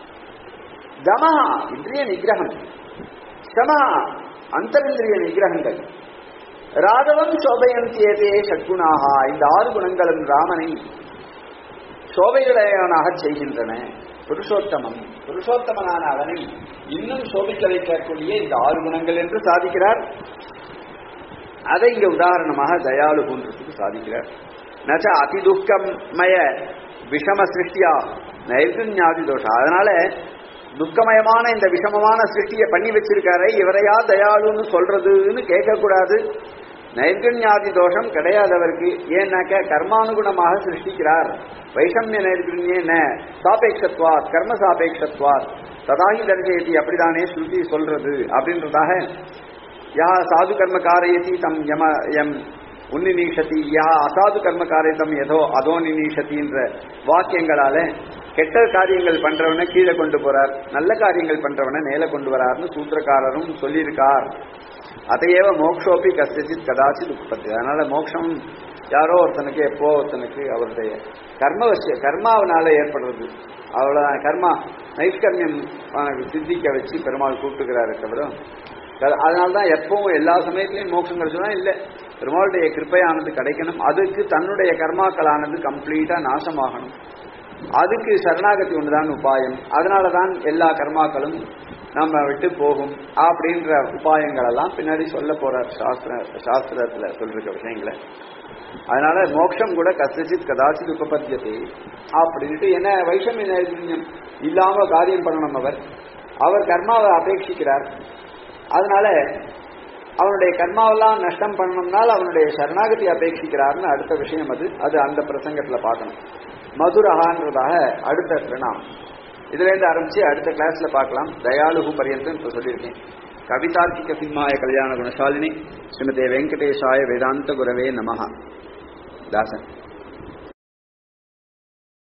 தமஹா இந்திரிய நிகிரகம் சமா அந்தரிந்திரிய நிகிரகங்கள் ராகவம் சோபயந்தியதே சத்குணாகா இந்த ஆறு குணங்களும் ராமனை சோபையுடையவனாக செய்கின்றன புருஷோத்தமம் புருஷோத்தமனான அவனை இன்னும் சோபிக்க வைக்கக்கூடிய இந்த ஆறு குணங்கள் என்று சாதிக்கிறார் அதை இங்க உதாரணமாக தயாளு போன்றதுக்கு சாதிக்கிறார் நச்ச அதி துக்கமய விஷம சிருஷ்டியா நைர்குண்யாதி தோஷம் அதனால துக்கமயமான இந்த விஷமமான சிருஷ்டியை பண்ணி வச்சிருக்காரே இவரையா தயாளுன்னு சொல்றதுன்னு கேட்கக்கூடாது நைர்குண்யாதி தோஷம் கிடையாது அவருக்கு ஏன்னாக்க கர்மானுகுணமாக சிருஷ்டிக்கிறார் வைஷமிய நைர்குண்யே ந சாபேட்சத்வாத் கர்ம சாபேட்சத்வாத் ததாகி தர்சயதி அப்படிதானே ஸ்ருதி சொல்றது அப்படின்றதாக யா சாது கர்ம காரயதி தம் யம எம் உன்னிநீஷதி யா அசாது கர்ம காரியத்தம் ஏதோ அதோ நிநீஷத்தின்ற வாக்கியங்களால கெட்ட காரியங்கள் பண்றவனை கீழே கொண்டு போறார் நல்ல காரியங்கள் பண்றவனை மேல கொண்டு வரார்னு சூத்திரக்காரரும் சொல்லியிருக்கார் அதையேவ மோக்ஷோப்பி கசித் கதாச்சித் உற்பத்தி அதனால மோட்சம் யாரோ ஒருத்தனுக்கு எப்போ ஒருத்தனுக்கு அவருடைய கர்ம வசிய கர்மாவனால ஏற்படுறது அவ்வளவுதான் கர்மா நைஷ்கர்மியம் அவனுக்கு சித்திக்க வச்சு பெருமாள் கூப்பிட்டுக்கிறாரு தவிர அதனால தான் எப்பவும் எல்லா சமயத்திலையும் மோட்சம் கிடைச்சதுனா இல்லை பெருமாளுடைய கிருப்பையானது கிடைக்கணும் அதுக்கு தன்னுடைய கர்மாக்களானது கம்ப்ளீட்டா நாசமாகணும் அதுக்கு சரணாகதி ஒன்றுதான் உபாயம் அதனால தான் எல்லா கர்மாக்களும் நம்ம விட்டு போகும் அப்படின்ற உபாயங்கள் எல்லாம் பின்னாடி சொல்ல போறார் சாஸ்திர சாஸ்திரத்துல சொல்ற விஷயங்களை அதனால மோட்சம் கூட கசித் கதாச்சித் உபபத்தியத்தை அப்படின்ட்டு என்ன வைஷமிய நைர்குண்யம் இல்லாம காரியம் பண்ணணும் அவர் அவர் கர்மாவை அபேட்சிக்கிறார் அதனால அவனுடைய கர்மாவெல்லாம் நஷ்டம் பண்ணணும்னால் அவனுடைய சரணாகதி அபேட்சிக்கிறார்னு அடுத்த விஷயம் அது அது அந்த பிரசங்கத்துல பார்க்கணும் மதுரஹான்றதாக அடுத்த திருநாமம் இதுல இருந்து ஆரம்பிச்சு அடுத்த கிளாஸ்ல பார்க்கலாம் தயாலுகு பரியந்தம் இப்ப சொல்லியிருக்கேன் கவிதார்க்கிக சிம்மாய கல்யாண குணசாலினி ஸ்ரீமதே வெங்கடேஷாய வேதாந்த குரவே நமஹா தாசன்